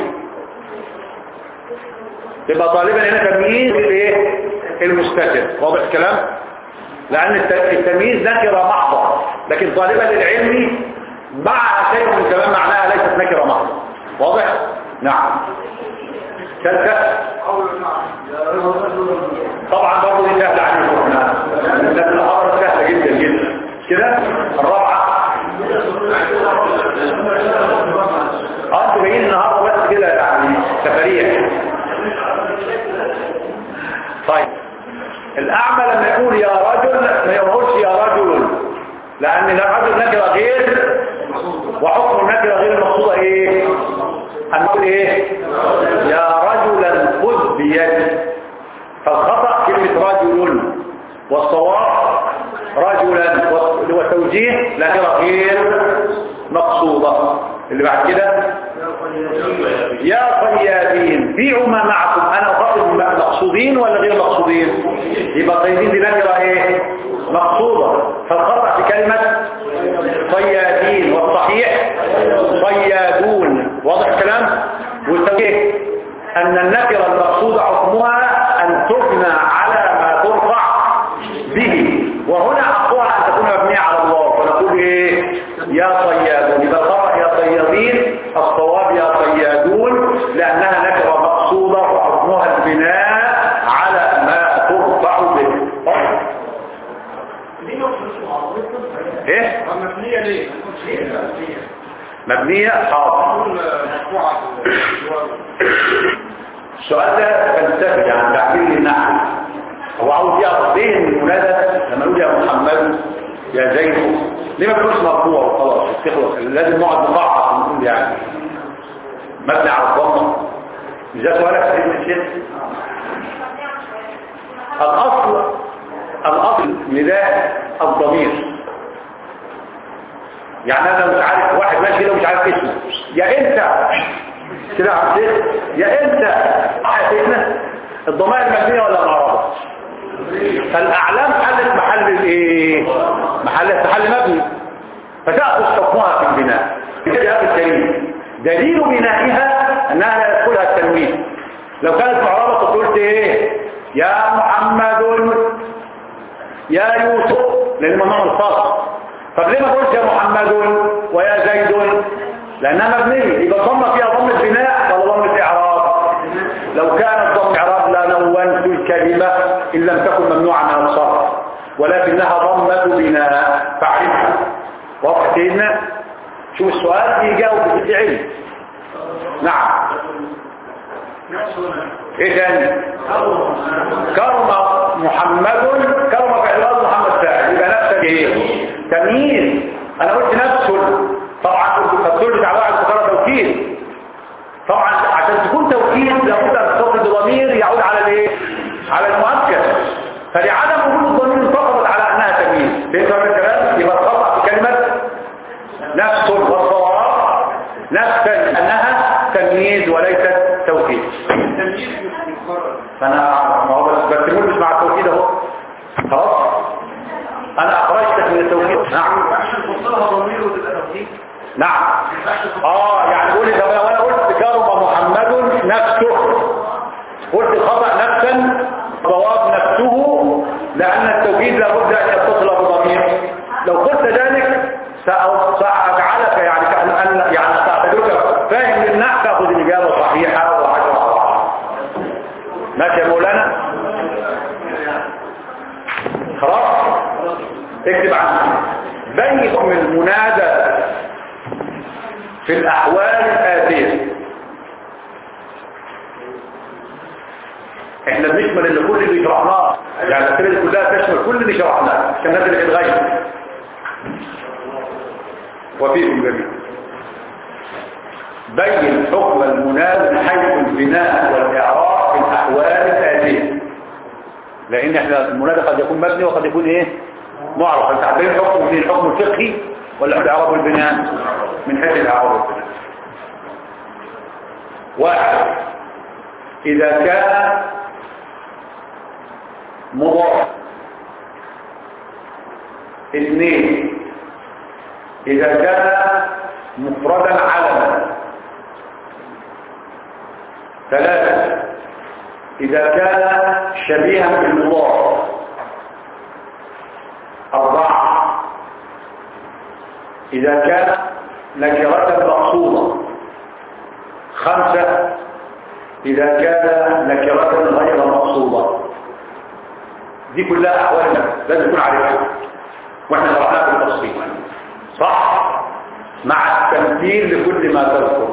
S2: يبقى طالبا هنا تمييز الايه المستتر واضح الكلام لان الت- التمييز نكره محضه لكن طالبا للعلم مع شيء من كلام معناها ليست نكره محضه واضح نعم ثالثه طبعا برضه دي سهله عليكم احنا الناس الامر سهله جدا جدا كده الرابعه اه انتوا جايين النهارده بس كده يعني سفريه طيب الأعمى لما يقول يا رجل ما يقولش يا رجل لأن الرجل نكرة غير وحكم النكرة غير المقصودة إيه؟ هنقول إيه؟ يا رجلا خذ بيدي فالخطأ كلمة رجل والصواب رجلا والتوجيه نكرة غير مقصودة اللي بعد كده يا صيادين بيعوا ما معكم انا اخاطب مقصودين ولا غير مقصودين يبقى صيادين دي نكره ايه مقصوده فالخطا في كلمه صيادين والصحيح صيادون واضح الكلام والتوجيه ان النكره المقصوده حكمها ان تبنى على ما ترفع به وهنا حقها ان تكون مبنيه على الله فنقول ايه يا صيادون يبقى الخطا يا صيادين الصواب يا صيادون لانها نكره مقصوده وحكمها البناء على ما ترفع به ايه
S4: مبنية ليه؟
S2: مبنيه حاضر
S4: تكون مرفوعة
S2: السؤال ده فلسفي يعني تعبير للنحو هو عاوز يعرف ليه ان المنادى لما نقول يا محمد يا زيد ليه ما بنقولش مرفوع وخلاص تخلص لازم نقعد نضعف ونقول يعني مبني على الضمه مش ده سؤالك يا سيدنا الشيخ الاصل الاصل نداء الضمير يعني انا مش عارف واحد ماشي كده ومش عارف اسمه يا انت كده عبد يا انت يا سيدنا الضمائر مبنيه ولا معرضه فالاعلام حلت محل الايه محل محل مبني فتاخذ حكمها في البناء كده الكريم دليل بنائها انها لا يدخلها التنوين لو كانت معرضه كنت قلت ايه يا محمد يا يوسف لان ممنوع الفصل طب ليه ما قلتش يا محمد ويا زيد لانها مبنيه يبقى الضمه فيها ضمه بناء ولا ضمه اعراب لو كانت ضمه اعراب لنونت الكلمه ان لم تكن ممنوعه من الصرف ولكنها ضمه بناء فاعرفها واضح سيدنا شوف السؤال يجاوب بالفعل نعم ايه تاني كرم محمد كرم في عباد محمد فاعل يبقى نفسك ايه تمييز انا قلت نفسه طبعا التفسير بتاع واحد فكره توكيد طبعا عشان تكون توكيد لابد ان تستخدم ضمير يعود على الايه على المؤكد فلعدم وجود الضمير فقط على انها تمييز فهمت هذا الكلام يبقى الخطا في كلمه فانا ما هو بس بس مش مع التوكيد اهو خلاص انا اخرجتك من التوكيد نعم
S3: عشان توصلها ضمير وتبقى توكيد
S2: نعم اه يعني قولي طب لو انا قلت كرم محمد نفسه قلت خطأ نفسا صواب نفسه لان التوكيد لابد ان يتصل بضمير لو قلت ذلك سأ- ساجعلك يعني كأن أن يعني ساعتبرك فاهم للنحو تاخذ الاجابه صحيحه وعشرة على عشرة ماشي يا مولانا خلاص اكتب عنه بين المنادى في الأحوال الآتية احنا بنشمل اللي كل اللي شرحناه يعني الأسئلة دي كلها تشمل كل اللي شرحناه عشان الناس اللي بتغير وفيكم جميعا بين حكم المناد من حيث البناء والإعراب في الأحوال الآتية لأن احنا المنادى قد يكون مبني وقد يكون ايه معرف انت عارفين الحكم من الحكم الفقهي ولا الإعراب والبناء من حيث الإعراب والبناء واحد إذا كان مضاف اثنين إذا كان مفردا علما ثلاثة إذا كان شبيها بالمضاف أربعة إذا كان نكرة مقصودة خمسة إذا كان نكرة غير مقصودة دي كلها أحوالنا لازم تكون عارفها واحنا شرحناها بالتفصيل صح مع التمثيل لكل ما تذكر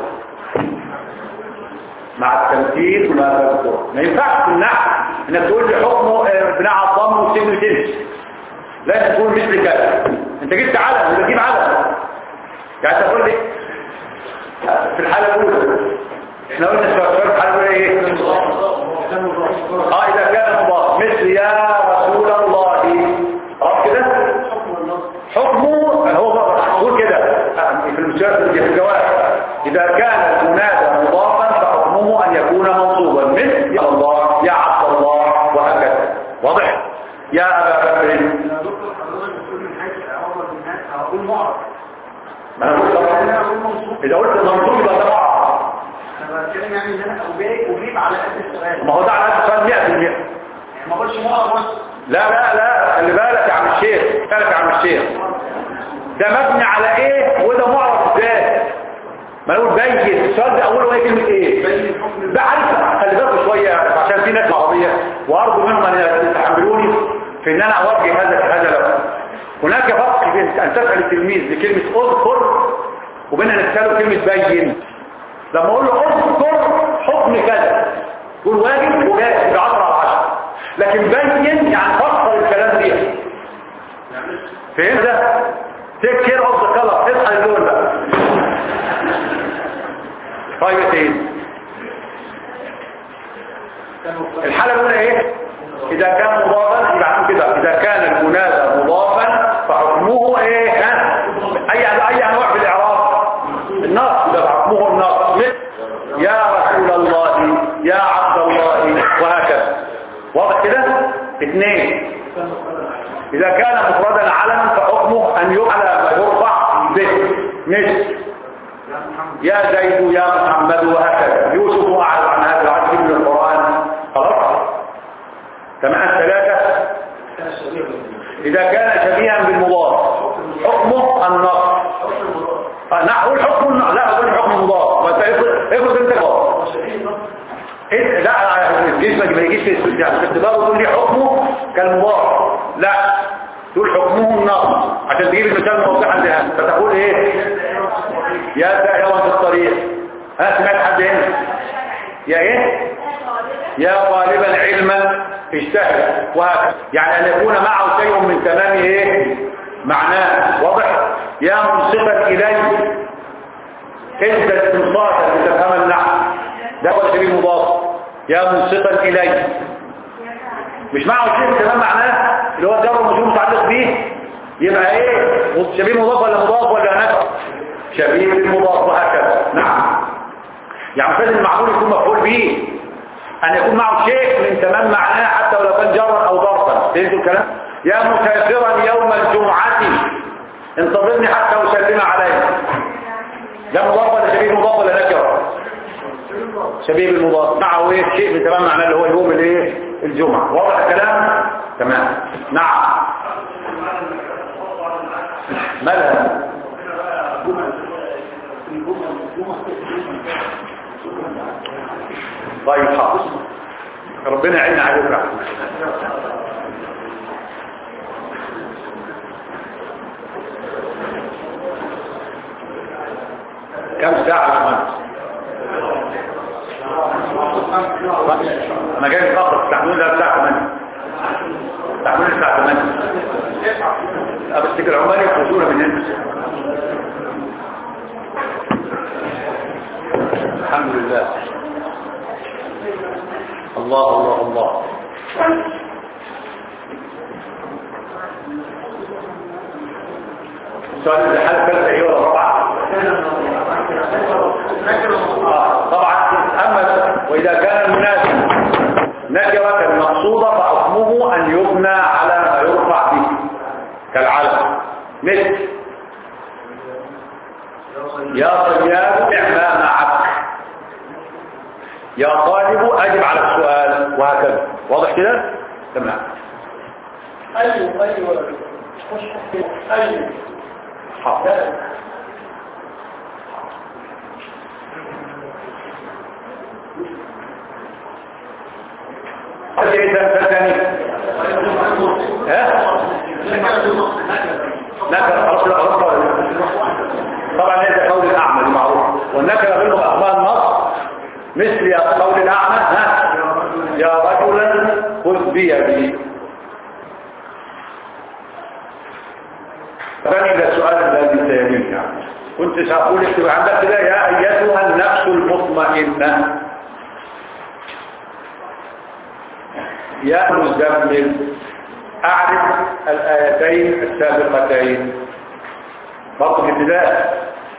S2: مع التمثيل لما تذكر ما ينفعش في النحو انك تقول لي حكمه آه، بناء على الضم والسين وتمشي لازم تكون مثل كذا انت جبت علم ولا تجيب علم يعني تقول لي في الحاله الاولى احنا قلنا في الحاله الاولى ايه اه اذا كان مضاف مثل يا رسول الله خلاص كده حكمه هو مقصود كده في المسافر في الجواب اذا كان المنادى مضافا فحكمه ان يكون منصوبا مثل يا الله يا عبد الله وهكذا واضح يا ابا بكر
S3: يا دكتور حضرتك بتقول من حيث الاعراب والبناء هقول معرض
S2: ما انا قلت
S3: انا
S2: طبعاً.
S3: هقول منصوب
S2: اذا قلت منصوب يبقى ده معرض
S3: انا بتكلم يعني ان انا اجيب اجيب على قد السؤال
S2: ما هو ده على قد السؤال 100%
S3: يعني ما اقولش معرض بس
S2: لا لا لا خلي بالك يا عم الشيخ بالك يا عم الشيخ ده مبني على ايه وده معرض ازاي ما نقول بين السؤال ده اوله ايه كلمه ايه ده عارف خلي بالك شويه عشان في ناس عربيه وارجو منهم ان يتحملوني في ان انا اوجه هذا هذا له هناك فرق بين ان تسال التلميذ بكلمه اذكر وبين ان تساله كلمه بين لما اقول له اذكر حكم كذا يقول واجب وجائز ب 10 على 10 لكن بين يعني فصل الكلام دي فهمت ده تيك كير اوف ذا كلر اصحى اللون بقى طيب يا سيدي الحالة الأولى إيه؟ إذا كان مضافا يبقى عم كده إذا كان المنادى مضافا فحكمه إيه؟ ها؟ أي أي أنواع في الإعراب؟ النص ده حكمه النص مثل يا رسول الله يا عبد الله وهكذا واضح كده؟ اثنين إذا كان مفردا علما فحكمه أن يعلى ويرفع به مثل يا زيد يا محمد وهكذا يوسف أعلى عن هذا العدد من القرآن خلاص تمام ثلاثة إذا كان شبيها بالمضاف حكمه النص آه، نحو الحكم النص لا أقول حكم المضاف بس افرض افرض انت غلط إيه؟ لا جسمك ما يجيش في الاستدلال في الاختبار وتقول لي حكمه كالمضاف لا تقول حكمه النص عشان تجيب المثال موضحا لها فتقول ايه يا سائرا في الطريق ها سمعت حد هنا يا ايه يا طالبا علما اجتهد وهكذا يعني ان يكون معه شيء من تمام ايه معناه واضح يا منصفا الي انت استنصاتا لتفهم النحو ده هو الشبيه مضاف يا منصفا الي مش معه شيء من تمام معناه اللي هو الجر والمجرور متعلق به يبقى ايه شبيه مضاف ولا مضاف ولا نكر شبيه بالمضاف وهكذا نعم يعني مش لازم المعمول يكون مفعول به أن يكون معه شيء من تمام معناه حتى ولو كان جرا أو ضربا فهمتوا الكلام؟ يا مسافرا يوم الجمعة انتظرني حتى أسلم عليك ده مضاف ولا شبيه مضاف ولا نكره شبيه بالمضاف معه ايه شيء من تمام معناه اللي هو يوم الايه الجمعة واضح الكلام تمام نعم مالها طيب حاضر ربنا يعيننا عليك يا أحمد. كم ساعة يا أحمد؟ انا جاي متاخر استحملوني ده الساعه 8 استحملوني الساعه 8 بس تيجي العمال يخرجونا من هنا الحمد لله الله الله الله السؤال اللي حل ثالثه ايه ولا رابعه آه، طبعا اما واذا كان المناسب نكره المقصوده فحكمه ان يبنى على ما يرفع به كالعلم مثل يا صياد اعمى معك يا طالب اجب على السؤال وهكذا واضح كده تمام
S4: ايوه ايوه خش ايوه
S2: حاضر ايه ده ده ثاني ها نكر خلاص لا خلاص طبعا هذا قول الاعمى معروف والنكره منه اخبار النص مثل يا قول الاعمى ها يا رجلا خذ بيدي ثاني ده السؤال الذي سيليه يعني كنت سأقول اكتب عندك كده يا أيتها النفس المطمئنة يا مزمل أعرف الآيتين السابقتين برضه الابتداء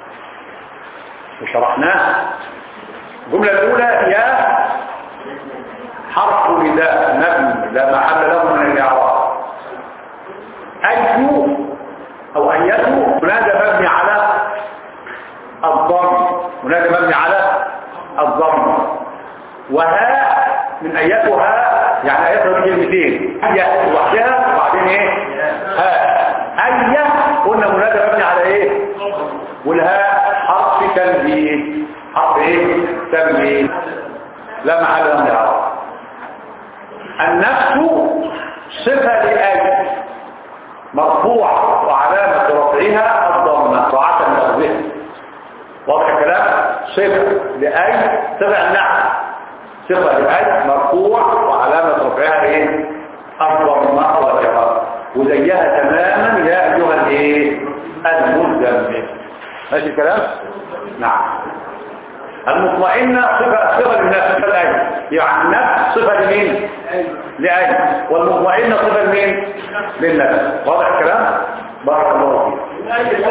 S2: وشرحناه الجملة الأولى يا حرف نداء نبي لا محل له من الإعراب أي أو أيته منادى مبني على الضم منادى مبني على الضم وها من أيتها يعني أيتها كلمتين هي لوحدها وبعدين إيه ها أية قلنا منادى مبني على إيه والهاء حرف تنبيه حرف إيه تنبيه لا محل له من الإعراب النفس صفة لأي مرفوع وعلامة رفعها الضمة طاعة لفظها واضح الكلام صفة لأي صفة النحو صفة لأي مرفوع وعلامة رفعها ايه الضمة ظاهرة وزيها تماما يا أيها الايه المزمل ماشي الكلام نعم المطمئنة صفة صفة للنفس الأي يعني النفس صفة لمين لأي والمطمئنة صفة لمين للنفس واضح الكلام بارك الله فيك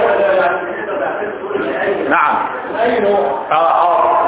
S2: نعم اه اه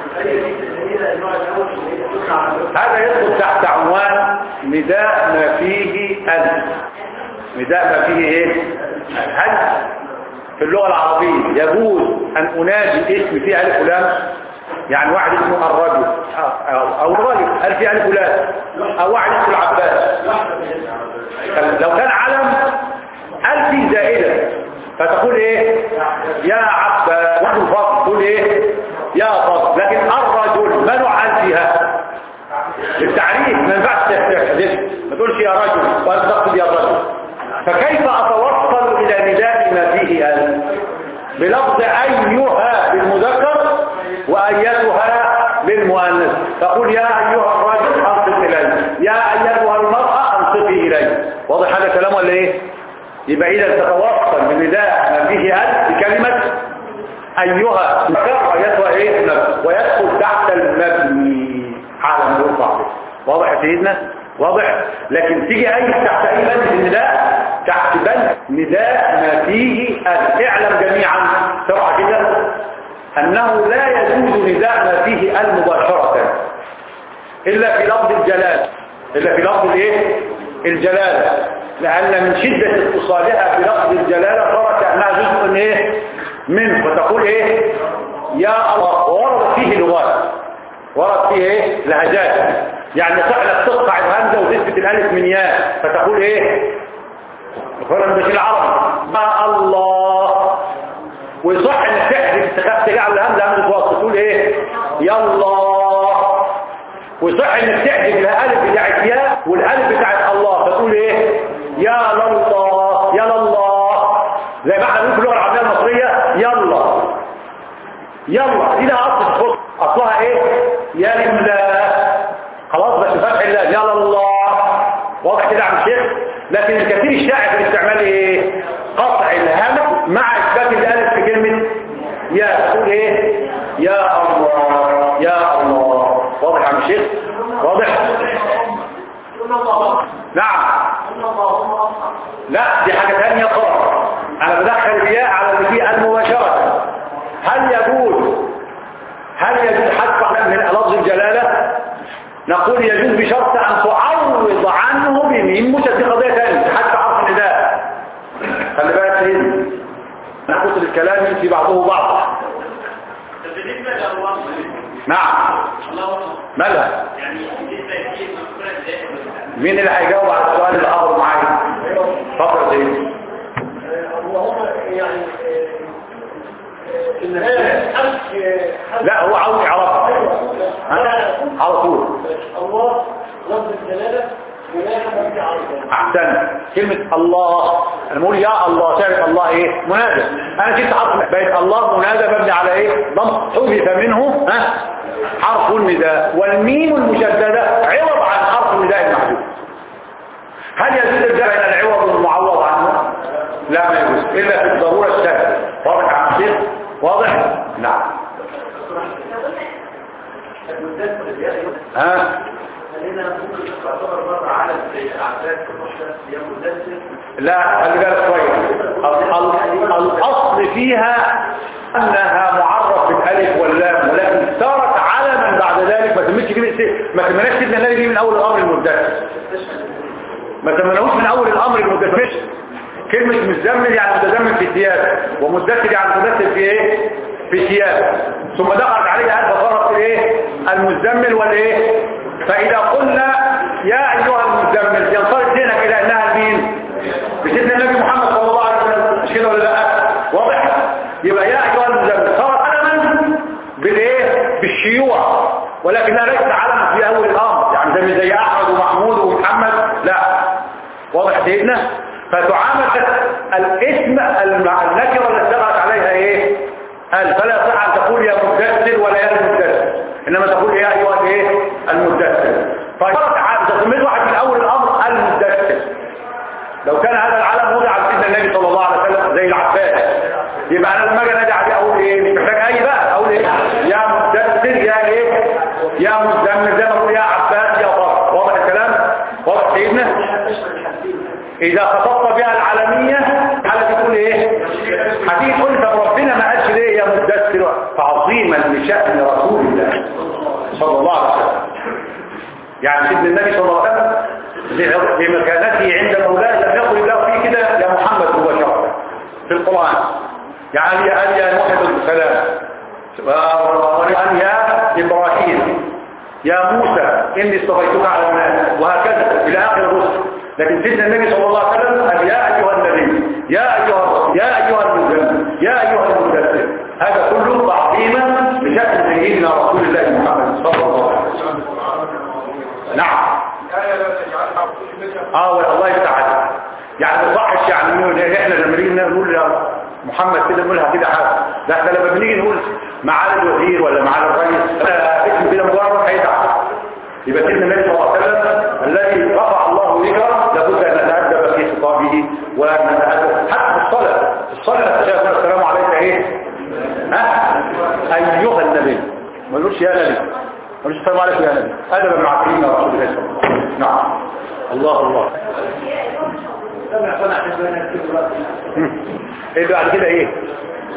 S2: هذا يدخل تحت عنوان نداء ما فيه ألف نداء ما فيه ايه هل في اللغة العربية يجوز أن أنادي اسم فيه ألف ولام يعني واحد اسمه الرجل أو- أو الرجل هل فيه ألف ولام أو واحد اسمه العباس لو كان علم هل فيه زائدة فتقول ايه يا عباس واحد الفصل تقول ايه يا فصل لكن الرجل ما نوع هل فيها للتعريف ما ينفعش تحدث ما تقولش يا رجل وانت تقصد يا رجل فكيف اتوصل الى نداء ما فيه ال بلفظ ايها بالمذكر وايتها بالمؤنث تقول يا ايها الرجل انصت الي يا ايتها المراه انصتي الي واضح هذا كلام ولا ايه يبقى اذا تتوصل بنداء ما فيه ال بكلمه ايها ذكر ايتها ايه نفس ويدخل تحت المبني على ما يرفع به واضح يا سيدنا واضح لكن تيجي اي تحت اي بند في النداء تحت بند نداء ما فيه ال اعلم جميعا سرعه كده انه لا يجوز نداء ما فيه ال مباشره إلا في لفظ الجلال إلا في لفظ الإيه؟ الجلالة لأن من شدة اتصالها بلفظ الجلالة صارت كأنها جزء من إيه؟ منه فتقول إيه؟ يا الله وورد فيه لغات ورد فيه إيه؟ لهجات يعني فعلا تقطع الهمزة وتثبت الألف من ياء فتقول إيه؟ فلان ده في العربي ما الله ويصح انك تحذف تخاف تجعل الهمزه همزه وصل تقول ايه يا الله ويصح انك تحذف الالف بتاعت يا والالف بتاعت الله فتقول ايه يا الله يا الله زي ما احنا بنقول في اللغه العربيه المصريه يلا يلا دي لها اصل في الخط اصلها ايه يا لله خلاص بس فتح الله يا الله واضح كده عم الشيخ لكن الكثير الشائع في الاستعمال ايه قطع الهمز مع اثبات الالف في كلمه يا تقول ايه يا الله يا الله واضح يا عم الشيخ واضح نعم لا دي حاجه ثانيه خالص انا بدخل الياء على اللي فيه المباشره هل يجوز هل يجوز حذف من لفظ الجلاله نقول يجوز بشرط ان تعوض عنه بميم مشد قضيه ثانيه حتى حرف النداء خلي بالك سيدي نقص الكلام يمشي بعضه بعض
S5: بالنسبة لله
S2: نعم
S5: الله
S2: مالها
S5: يعني بالنسبة لكي مذكورة ازاي
S2: مين اللي هيجاوب على السؤال اللي حاضر معايا اتفضل يا سيدي
S4: اللهم يعني في النهاية حد
S2: لا هو عاوز يعرفها ها؟ على طول
S4: الله لفظ الجلالة ولا حد يعرفها
S2: احسن كلمة الله انا بقول يا الله تعرف الله ايه منادى انا جبت حرف بقيت الله منادى مبني على ايه ضم حذف منه ها حرف النداء والميم المشددة عوض عن حرف النداء المحذوف هل يجوز الجمع الى العوض المعوض عنه لا ما يجوز الا في الضرورة الشاذة واضح يا عم الشيخ واضح نعم ها لا خلي بالك كويس ال- ال- الاصل فيها انها معرف بالالف واللام ولكن صارت علما بعد ذلك ما تمشي كلمه ما تمناش سيدنا النبي دي من اول الامر المدثر ما تمناهوش من اول الامر المدثر كلمه مزمل يعني متزمل في ثياب ومدثر يعني مدثر في ايه في ثياب ثم دخلت عليها الف فصارت الايه المزمل والايه فاذا قلنا يا ايها المزمل ينصرف ذهنك الى انها مين بسيدنا النبي محمد صلى الله عليه وسلم مش كده ولا لا واضح يبقى يا ايها المزمل صارت علما بالايه بالشيوع ولكنها ليست علما في اول الامر يعني زي زي احمد ومحمود ومحمد لا واضح سيدنا فتعامل الاسم المع- النكره اللي اشتغلت عليها ايه قال فلا يصح ان تقول يا مدثر ولا يا المدثر انما تقول يا ايها الايه المدثر فصارت عادة سميت واحد من اول الامر المدثر لو كان هذا العلم وضع على سيدنا النبي صلى الله عليه وسلم زي العباس يبقى انا لما اجي انادي عليه اقول ايه مش محتاج اي بقى اقول ايه يا مدثر يا ايه يا مزمل زي ما اقول يا عباس يا طارق واضح الكلام واضح سيدنا اذا خطبت بها العالمية على تقول ايه هتيجي تقول لي طب ربنا ما قالش ليه يا مدثر تعظيما لشأن رسول الله صلى الله عليه وسلم يعني سيدنا النبي صلى الله عليه وسلم بمكانته عند مولاه لم يقل له فيه كده يا محمد مباشرة في القرآن يعني قال يا نوح بن سلام وقال يا إبراهيم يا موسى إني اصطفيتك على الناس وهكذا إلى آخر الرسل لكن سيدنا النبي صلى الله عليه وسلم قال يا أيها النبي يا أيها الرسول يا أيها المزمل يا أيها المدثر هذا كله تعظيما بشأن سيدنا رسول الله محمد صلى الله عليه وسلم نعم اه والله يفتح يعني ما صحش يعني نقول إيه احنا لما نيجي نقول يا محمد كده نقولها كده حاجه لا احنا لما بنيجي نقول معالي الوزير ولا معالي الرئيس أنا اسم كده مجرد هيتعب يبقى سيدنا النبي صلى الله عليه وسلم الذي رفع الله ذكره لابد ان نتادب في خطابه ونتادب حتى في الصلاه الصلاه الشيخ السلام عليك ايه ها ايها النبي ما نقولش يا نبي ما نقولش السلام عليكم يا نبي ادبا مع سيدنا رسول الله صلى الله عليه وسلم نعم الله الله ايه بعد كده ايه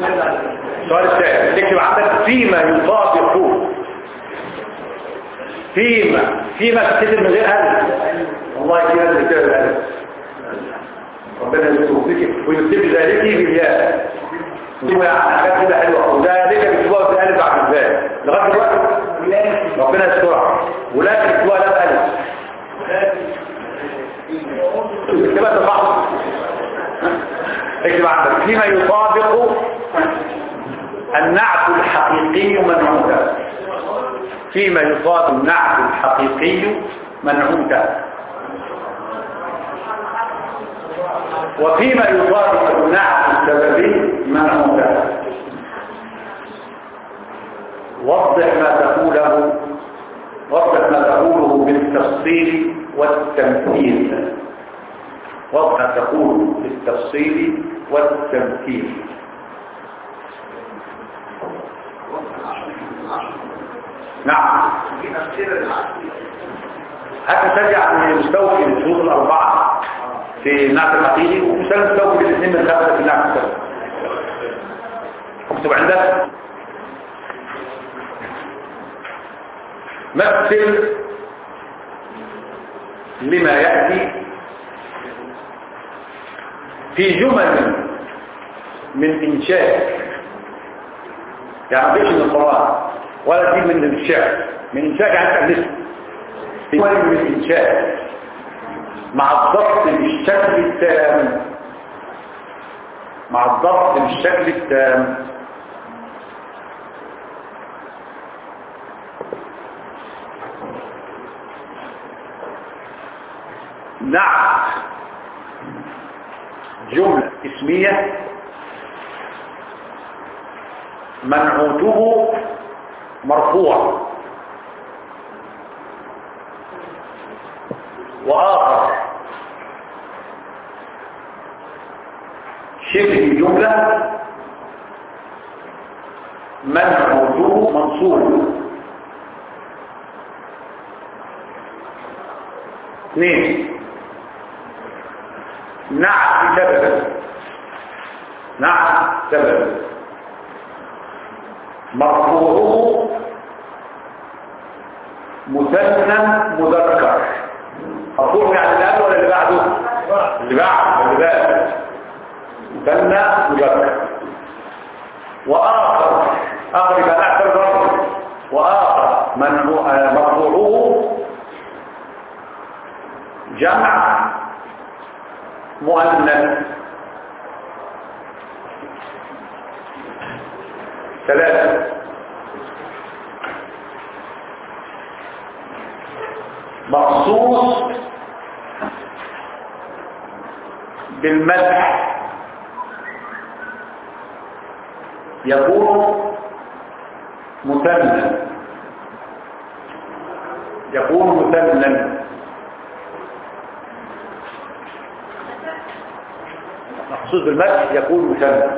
S2: السؤال الثاني تكتب عندك فيما يطابق فيما فيما تكتب من غير ألف والله في ناس بتكتب الألف ربنا يستوفيك ويكتب ذلك بالياء ثم يعني حاجات كده حلوه وذلك بيكتبوها بالالف بعد الباء لغايه دلوقتي ربنا يسترها ولا بيكتبوها لا بالالف اكتبها تفاحص اكتب عندك فيما يطابق النعت الحقيقي منعوتا فيما يطابق النعت الحقيقي منعوتا وفيما يطابق النعت السببي منعوتا وضح ما تقوله وضح ما تقوله بالتفصيل والتمثيل وضح ما تقوله بالتفصيل والتمثيل نعم هذا ترجع من المستوفي للشروط الأربعة في النعت الحقيقي ومثال مستوفي للاثنين من خمسة في النعت السبب اكتب عندك مثل لما يأتي في جمل من إنشاء يعني مفيش من القرآن ولا دي من الإنشاء من إنشاء يعني تأليف في جمل من إنشاء مع الضبط بالشكل التام مع الضبط بالشكل التام نعت جملة اسمية منعوته مرفوع وآخر شبه جملة منعوته منصوب اثنين نعت سبب نعت سبب مرفوعه مثنى مذكر مرفوع يعني اللي قبله ولا اللي بعده اللي بعده اللي بعده مثنى مذكر واخر اخر يبقى نعت الرفع واخر مرفوعه جمع مؤنث ثلاثة مخصوص بالمدح يكون مثنى يكون مثنى مخصوص بالمدح يكون مثنى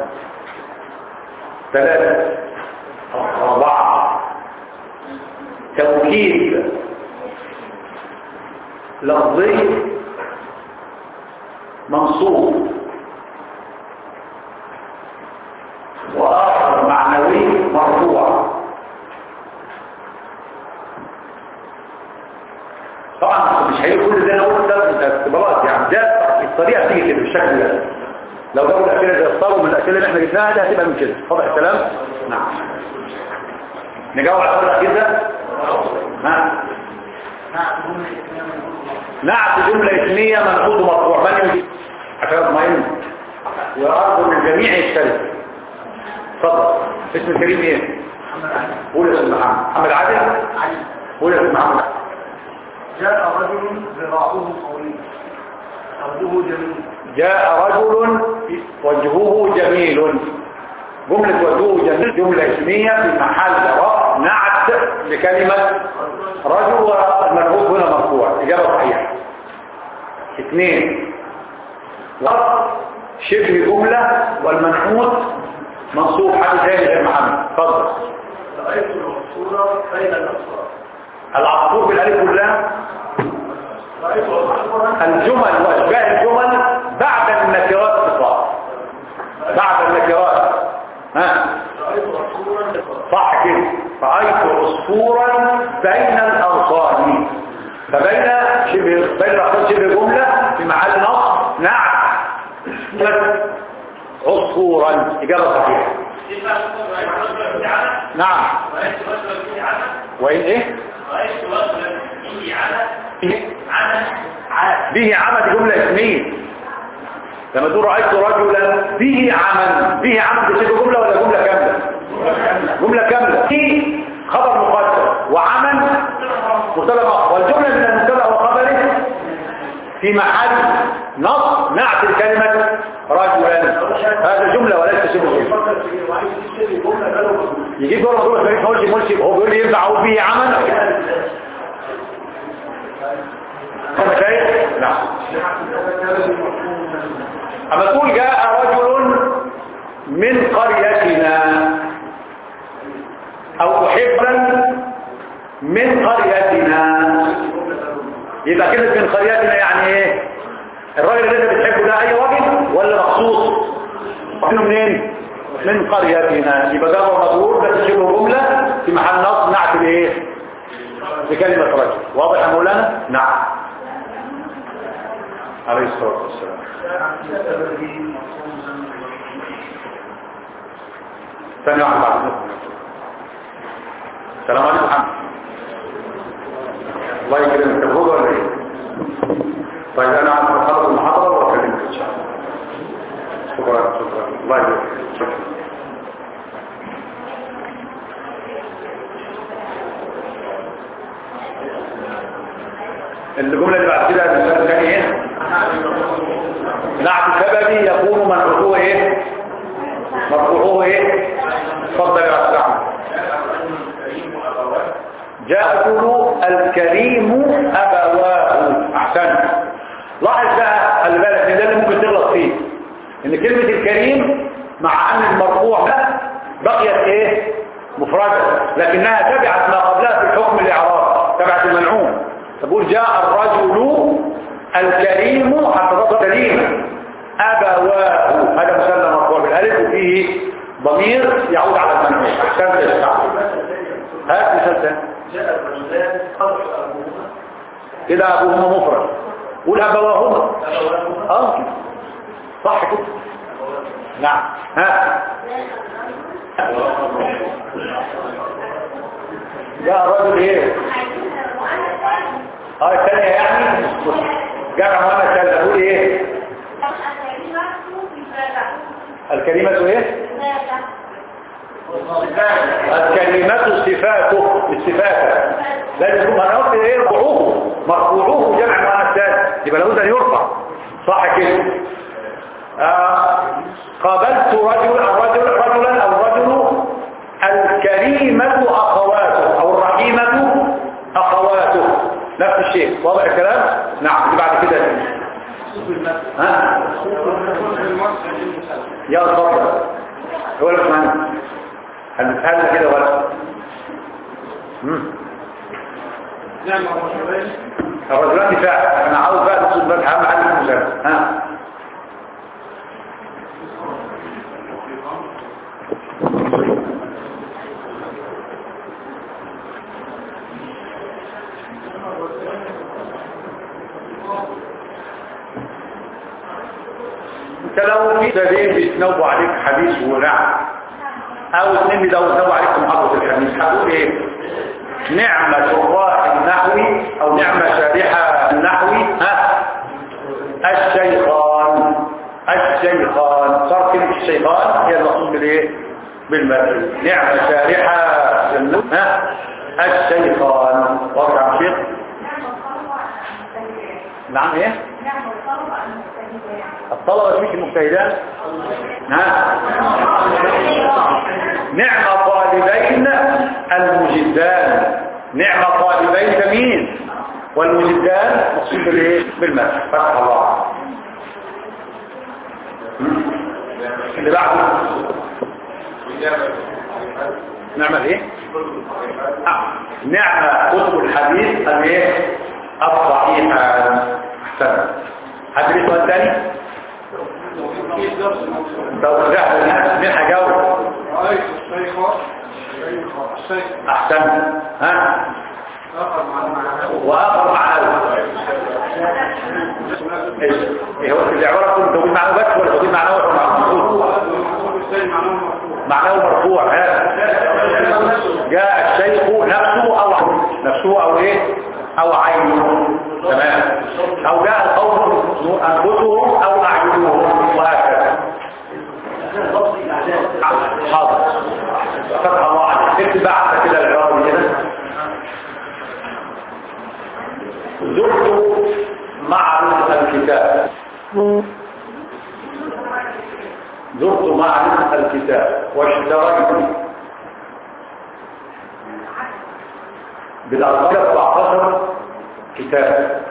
S2: ثلاثة أربعة توكيد لفظي منصوب وآخر معنوي مرفوع طبعا مش هيقول كل ده انا قلت ده انت اختبارات يعني ده الطريقه بتيجي كده بالشكل ده لو جابوا الاسئله زي الصاروا من الاسئله اللي احنا جبناها ده هتبقى من كده واضح الكلام نعم نجاوب على السؤال الاخير ده ها نعت جملة اسمية منقوض مرفوع من يجيب عشان اطمئن وأرجو من الجميع يشترك اتفضل اسم الكريم ايه؟ قول اسم محمد محمد عادل؟ قول اسم محمد
S3: جاء رجل ذراعه طويل وجهه جميل
S2: جاء رجل وجهه جميل جملة وجهه جميل جملة اسمية في محل رفع نعت لكلمة رجل والمنعوت هنا مرفوع إجابة صحيحة اثنين وقت شبه جملة والمنعوت منصوب حد ثاني غير محمد اتفضل
S3: رأيت العصفورة بين الأصفار
S2: العصفور بالالف واللام
S3: رأيت عصفورا
S2: الجمل واشباه الجمل بعد النكرات صفات بعد النكرات ها
S3: رأيت عصفورا
S2: صح كده رأيت عصفورا بين الأغصان فبين شبه بين الأغصان شبه جملة في محل نصب نعم عصفورا إجابة صحيحة
S5: يبقى رأيت رجلا في عمل
S2: نعم
S5: رأيت رجلا في عمل
S2: وإن إيه
S5: رأيت رجلا في عمل عمل عمل
S2: به عمل جملة اسمية لما تقول رأيت رجلا به عمل به عمل دي شبه جملة ولا جملة كاملة جملة كاملة في خبر مقدم وعمل مبتدا مؤخر والجملة من المبتدا وخبره في محل نص نعت الكلمة رجلا هذا جملة وليس شبه جملة يجيب دور مضروب ما يقولش ملشي هو بيقول لي ينفع اقول به عمل هو شايف نعم اما تقول جاء رجل من قريتنا او احبا من قريتنا يبقى كلمة من قريتنا يعني ايه الراجل اللي انت بتحبه ده اي راجل ولا مخصوص منه منين من قريتنا يبقى ده مضرور بس شبه جملة في محل نصب نعت الايه بكلمة رجل واضح يا مولانا نعم عليه الصلاة والسلام ثاني واحد بعد النقطة. السلام عليكم محمد الله يكرمك تفوض ولا ايه طيب انا عم اخلص المحاضرة واكلمك ان شاء الله شكرا شكرا الله يكرمك شكرا الجملة اللي بعد كده المثال الثاني ايه نعت سببي يكون مرفوعه ايه مرفوعه ايه اتفضل يا استاذ احمد جاء يقول الكريم ابواه احسن لاحظ بقى خلي بالك ان ده اللي ممكن تغلط فيه ان كلمه الكريم مع ان المرفوع ده بقيت ايه مفرده لكنها تبعت ما قبلها في الحكم الاعراب تبعت المنعوم تقول جاء الرجل الكريم حتى كريما أبواه هذا مسلم مرفوع بالالف وفيه ضمير يعود على المنعوم احسنت يا سعد هات مثال ثاني
S3: جاء الرجلان خلف أبوهما
S2: كده ابوهما مفرد قول ابواهما
S3: أبوهما
S2: اه كده صح كده نعم ها جاء الرجل ايه اه الثانية يعني جمع وانا كان اقول ايه الكلمة ايه الكلمة صفاته الصفات لازم يكون انا قلت ايه رفعوه مرفوعوه جمع وانا الثاني يبقى لابد ان يرفع صح كده آه قابلت رجل الرجل رجلا الرجل الكريمة اخواته او الرحيمة اخواته نفس الشيء واضح الكلام نعم اللي بعد كده ها يا اتفضل هو ولا اسمعني هنتهلى كده ولا مم.
S3: نعم الرجلان
S2: الرجلان دفاع انا عاوز بقى تصل بقى اهم حاجه في المسابقه ها انت لو في سبيل بيتنوبوا عليك حديث ونعم او اتنين بيتنوبوا عليك محافظة الحديث هتقول ايه نعمة شراح النحوي او نعمة شارحة النحوي ها الشيخان الشيخان صار كلمة الشيخان هي المقصود بالايه بالمثل نعمة شارحة للنحو ها الشيخان واضح يا شيخ نعم ايه الطلبة مش المجتهدان ها نعم طالبين المجدان نعم طالبين مين والمجدان مقصود بالايه بالمدح فتح الله اللي بعده نعمة ايه آه. نعمة كتب الحديث الايه الصحيحة احسن حد ليه سؤال تاني لو رجعت الناس مين هجاوب
S3: رأيت الشيخ
S2: احسن ها واخر معنوي ايه هو العباره كنت تقول معنوي بس ولا تقول معنوي ولا معنوي معناه مرفوع ها جاء الشيخ نفسه او نفسه او ايه او عينه تمام او جاء القوم انفسهم او اعينهم وهكذا حاضر فتح الله عليك اكتب بعد كده العباره دي كده زرت معرض الكتاب زرت معرض الكتاب واشتريت بالأرقام 14 كتاب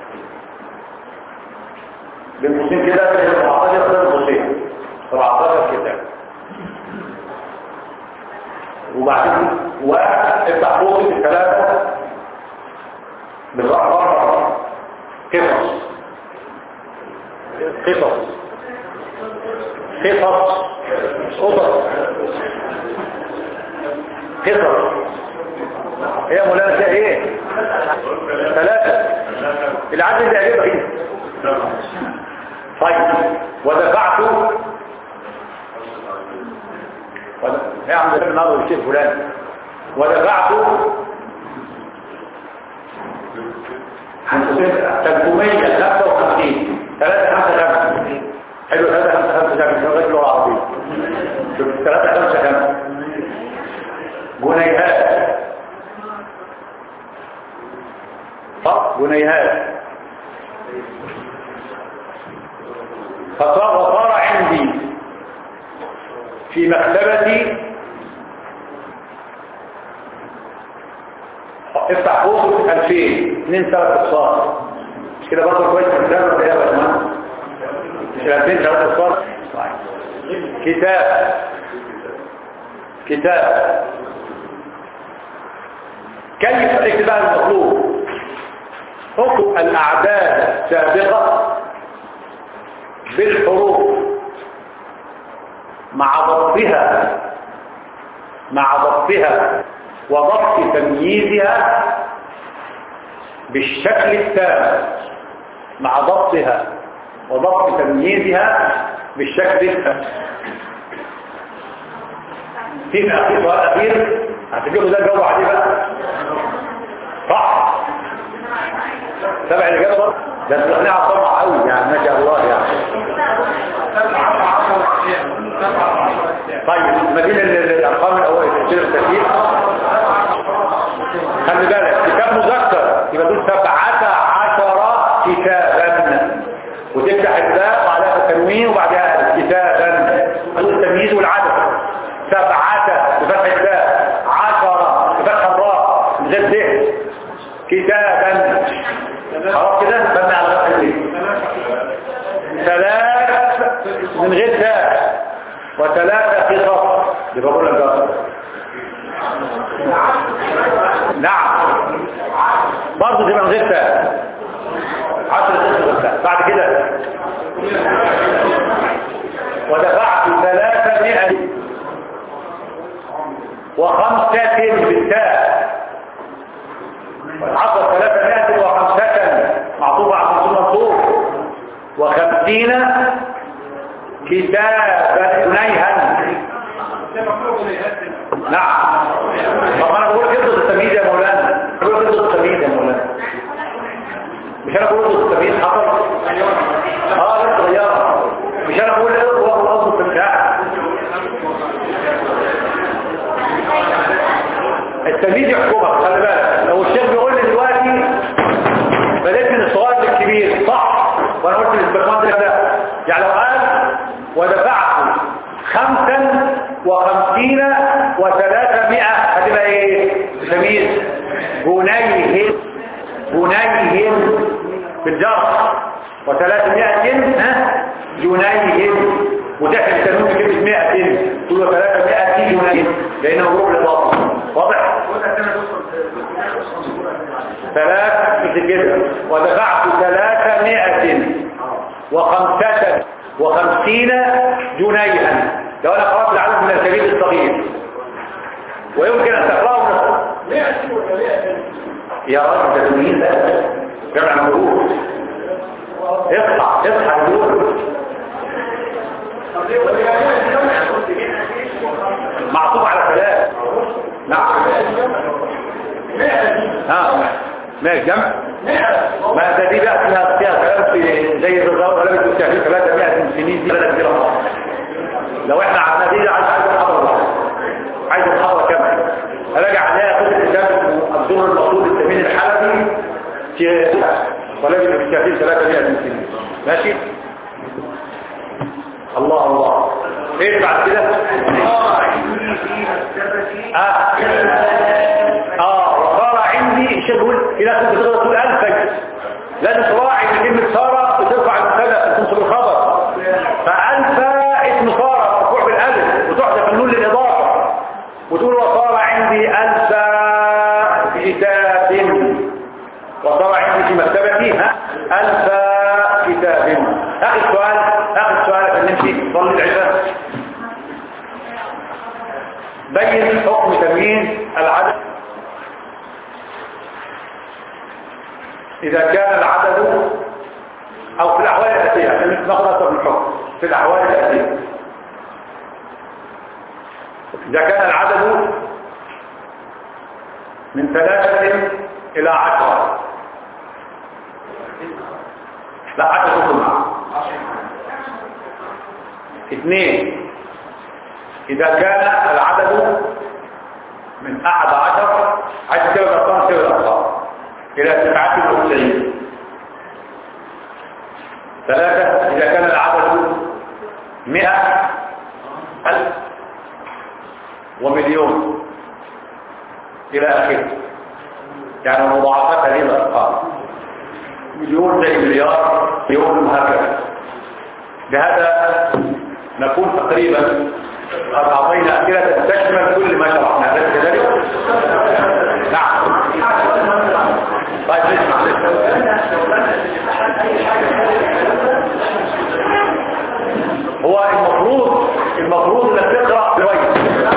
S2: بالقوسين كده في 14 غير قوسين 17 كتاب وبعدين وافتح قوس الثلاثة بالرقم قصص قصص قصص قصص قصص هي مولانا ده ايه ثلاثة العدد اللي عجبك ايه طيب ودفعت ود... يا عم ده النهارده الشيخ فلان ودفعت 355 3 5 5 حلو 3 5 5 ده مش لغه اللغه العربيه شوف 3 5 5 جنيهات صح جنيهات فصار وصار عندي في مكتبتي افتح فوق 2000 2 3 اصفار مش كده برضه كويس في الكتاب ولا ايه يا باشمهندس مش 2000 3 اصفار كتاب كتاب كيف الاكتباء المطلوب اكتب الاعداد السابقه بالحروف مع ضبطها مع ضبطها وضبط تمييزها بالشكل التام مع ضبطها وضبط تمييزها بالشكل التام في تأخير سؤال أخير هتجيبوا ده الجو عليه بقى صح سبع الإجابة برضه ده انتوا على الطمع قوي يعني ما شاء الله يعني طيب مدينة الأرقام الأول تفسير التكليف خلي بالك كتاب مذكر يبقى دول سبعة عشر كتابا وتفتح الباء وعليها التنوين وبعدها كتابا هذا التمييز والعدد سبعة بفتح الباء عشرة بفتح الراء من غير ذهن كتابا خلاص كده بنى على فتح الباء ثلاث من غير ذهن وثلاثة في خط بقول لك نعم برضه تبقى من غير تاء عشر تاء بعد كده ودفعت ثلاثمائة وخمسة بالتاء والعصر ثلاثمائة وخمسة معطوبة على خمسون مطلوب وخمسين كتابا جنيها نعم طب انا بقول كده التمييز يا مولانا بقول كده التمييز يا مولانا مش انا بقول التمييز حصل اه لسه غيرها مش انا بقول ايه هو القصد في الشارع التمييز يحكمك خلي بالك لو الشيخ بيقول لي دلوقتي بدأت من الصغير للكبير صح وانا قلت للباشمهندس ده يعني لو قال ودفعت خمسا وخمسين وثلاثمائة هتبقى ايه تمييز جنيه جنيه بالجر وثلاثمائة ها جنيه وداخل التنوين كلمة مائة كل وثلاثمائة جنيه لأنه روح للضبط واضح ثلاث مثل كده ودفعت ثلاثمائة وخمسة وخمسين جنيها لو انا قرأت العدد من الكبير الصغير ويمكن ان تقراه نفسه
S4: 100 ولا 100
S2: يا راجل ده تمرين ده جمع مجهود اصحى اصحى دول معطوف على كلام نعم ها ما الجمع ما ده دي بقى فيها فيها كلام في زي الرزاق ولا بده في 300 سنين دي بلد كبيره لو احنا عملنا دي عايز عايز محاضره عايز محاضره كامله اراجع عليها كتب الكتاب الدور المطلوب التمين الحلبي في ولا بده في التهذيب 300 سنين ماشي الله الله ايه بعد كده اه اه وصار عندي شو بقول اذا كنت تقدر تقول الفك لازم تراعي ان كلمه صار بترفع المبتدا وتنصب الخبر فالفا اسم صار مرفوع بالالف وتحذف النون للاضافه وتقول وصار عندي الفا كتاب وصار عندي في مكتبتي ها الفا كتاب اخر سؤال اخر سؤال عشان نمشي صلي العشاء بين حكم تمييز العدد إذا كان العدد أو في الأحوال الأتية عشان ناخد أكثر من حكم في الأحوال الأتية إذا كان العدد من ثلاثة إلى عشرة لا عشرة معه اثنين إذا كان العدد من أحد عشر عايز كده الأرقام كده الأرقام إلى سبعة وتسعين ثلاثة إذا كان العدد مئة ألف ومليون إلى آخره يعني مضاعفات هذه الأرقام مليون زي مليار مليون وهكذا بهذا نكون تقريبا قد أعطينا أسئلة تشمل كل ما شرحنا أليس كذلك؟ نعم طيب نسمع هو المفروض المفروض انك تقرا كويس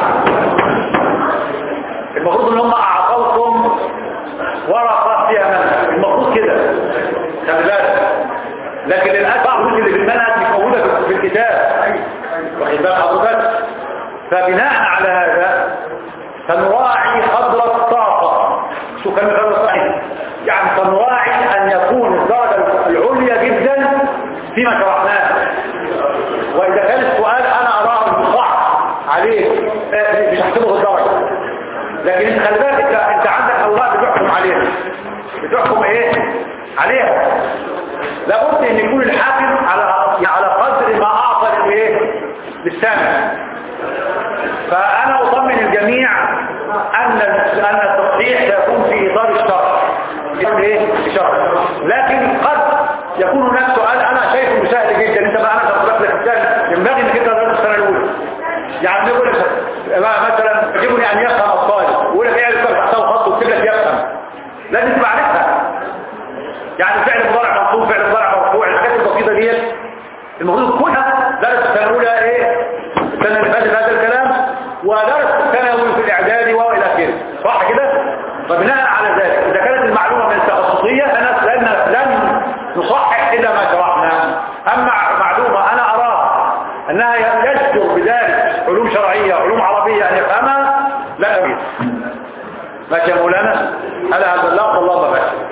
S2: المفروض ان هم اعطوكم ورقه فيها منهج المفروض كده خلي بالك لكن للاسف بعض اللي في المنهج مش موجوده في الكتاب واخد بال حضرتك فبناء على هذا سنراعي قدر الطاقه شو كان قدر الطاقه يعني سنراعي ان يكون الدرجه العليا جدا فيما شرحناه واذا كان السؤال انا اراه صح عليه آه، مش هحسبه الدرجه لكن انت خلي بالك انت انت عندك اوراق بتحكم عليها بتحكم ايه عليها لابد ان يكون الحاكم على على قدر ما اعطى للايه للسامع فانا اطمن الجميع ان ان التصحيح سيكون في اطار الشرع يكون ايه الشرع لكن قد يكون هناك سؤال انا شايفه سهل جدا انت بقى انا شرحت لك السهل ينبغي انك انت تدرس السنه الاولى يعني يقول لك مثلا يجبني ان يفهم الطالب يقول لك ايه اللي تحته خط وتكتب لك يفهم لازم تبقى عارفها يعني فعل مضارع منصوب فعل مضارع مرفوع الحاجات البسيطه ديت المفروض كلها درس السنه الاولى ايه السنه اللي فاتت هذا الكلام ودرس الثانوي في الاعدادي والى اخره صح كده فبناء على ذلك اذا كانت المعلومه من التخصصيه انا لن لن نصحح الا ما شرحناه اما معلومه انا اراه انها يجدر بذلك علوم شرعيه علوم عربيه ان يفهمها لا اريد ماشي يا مولانا هذا هذا الله والله ما فاهم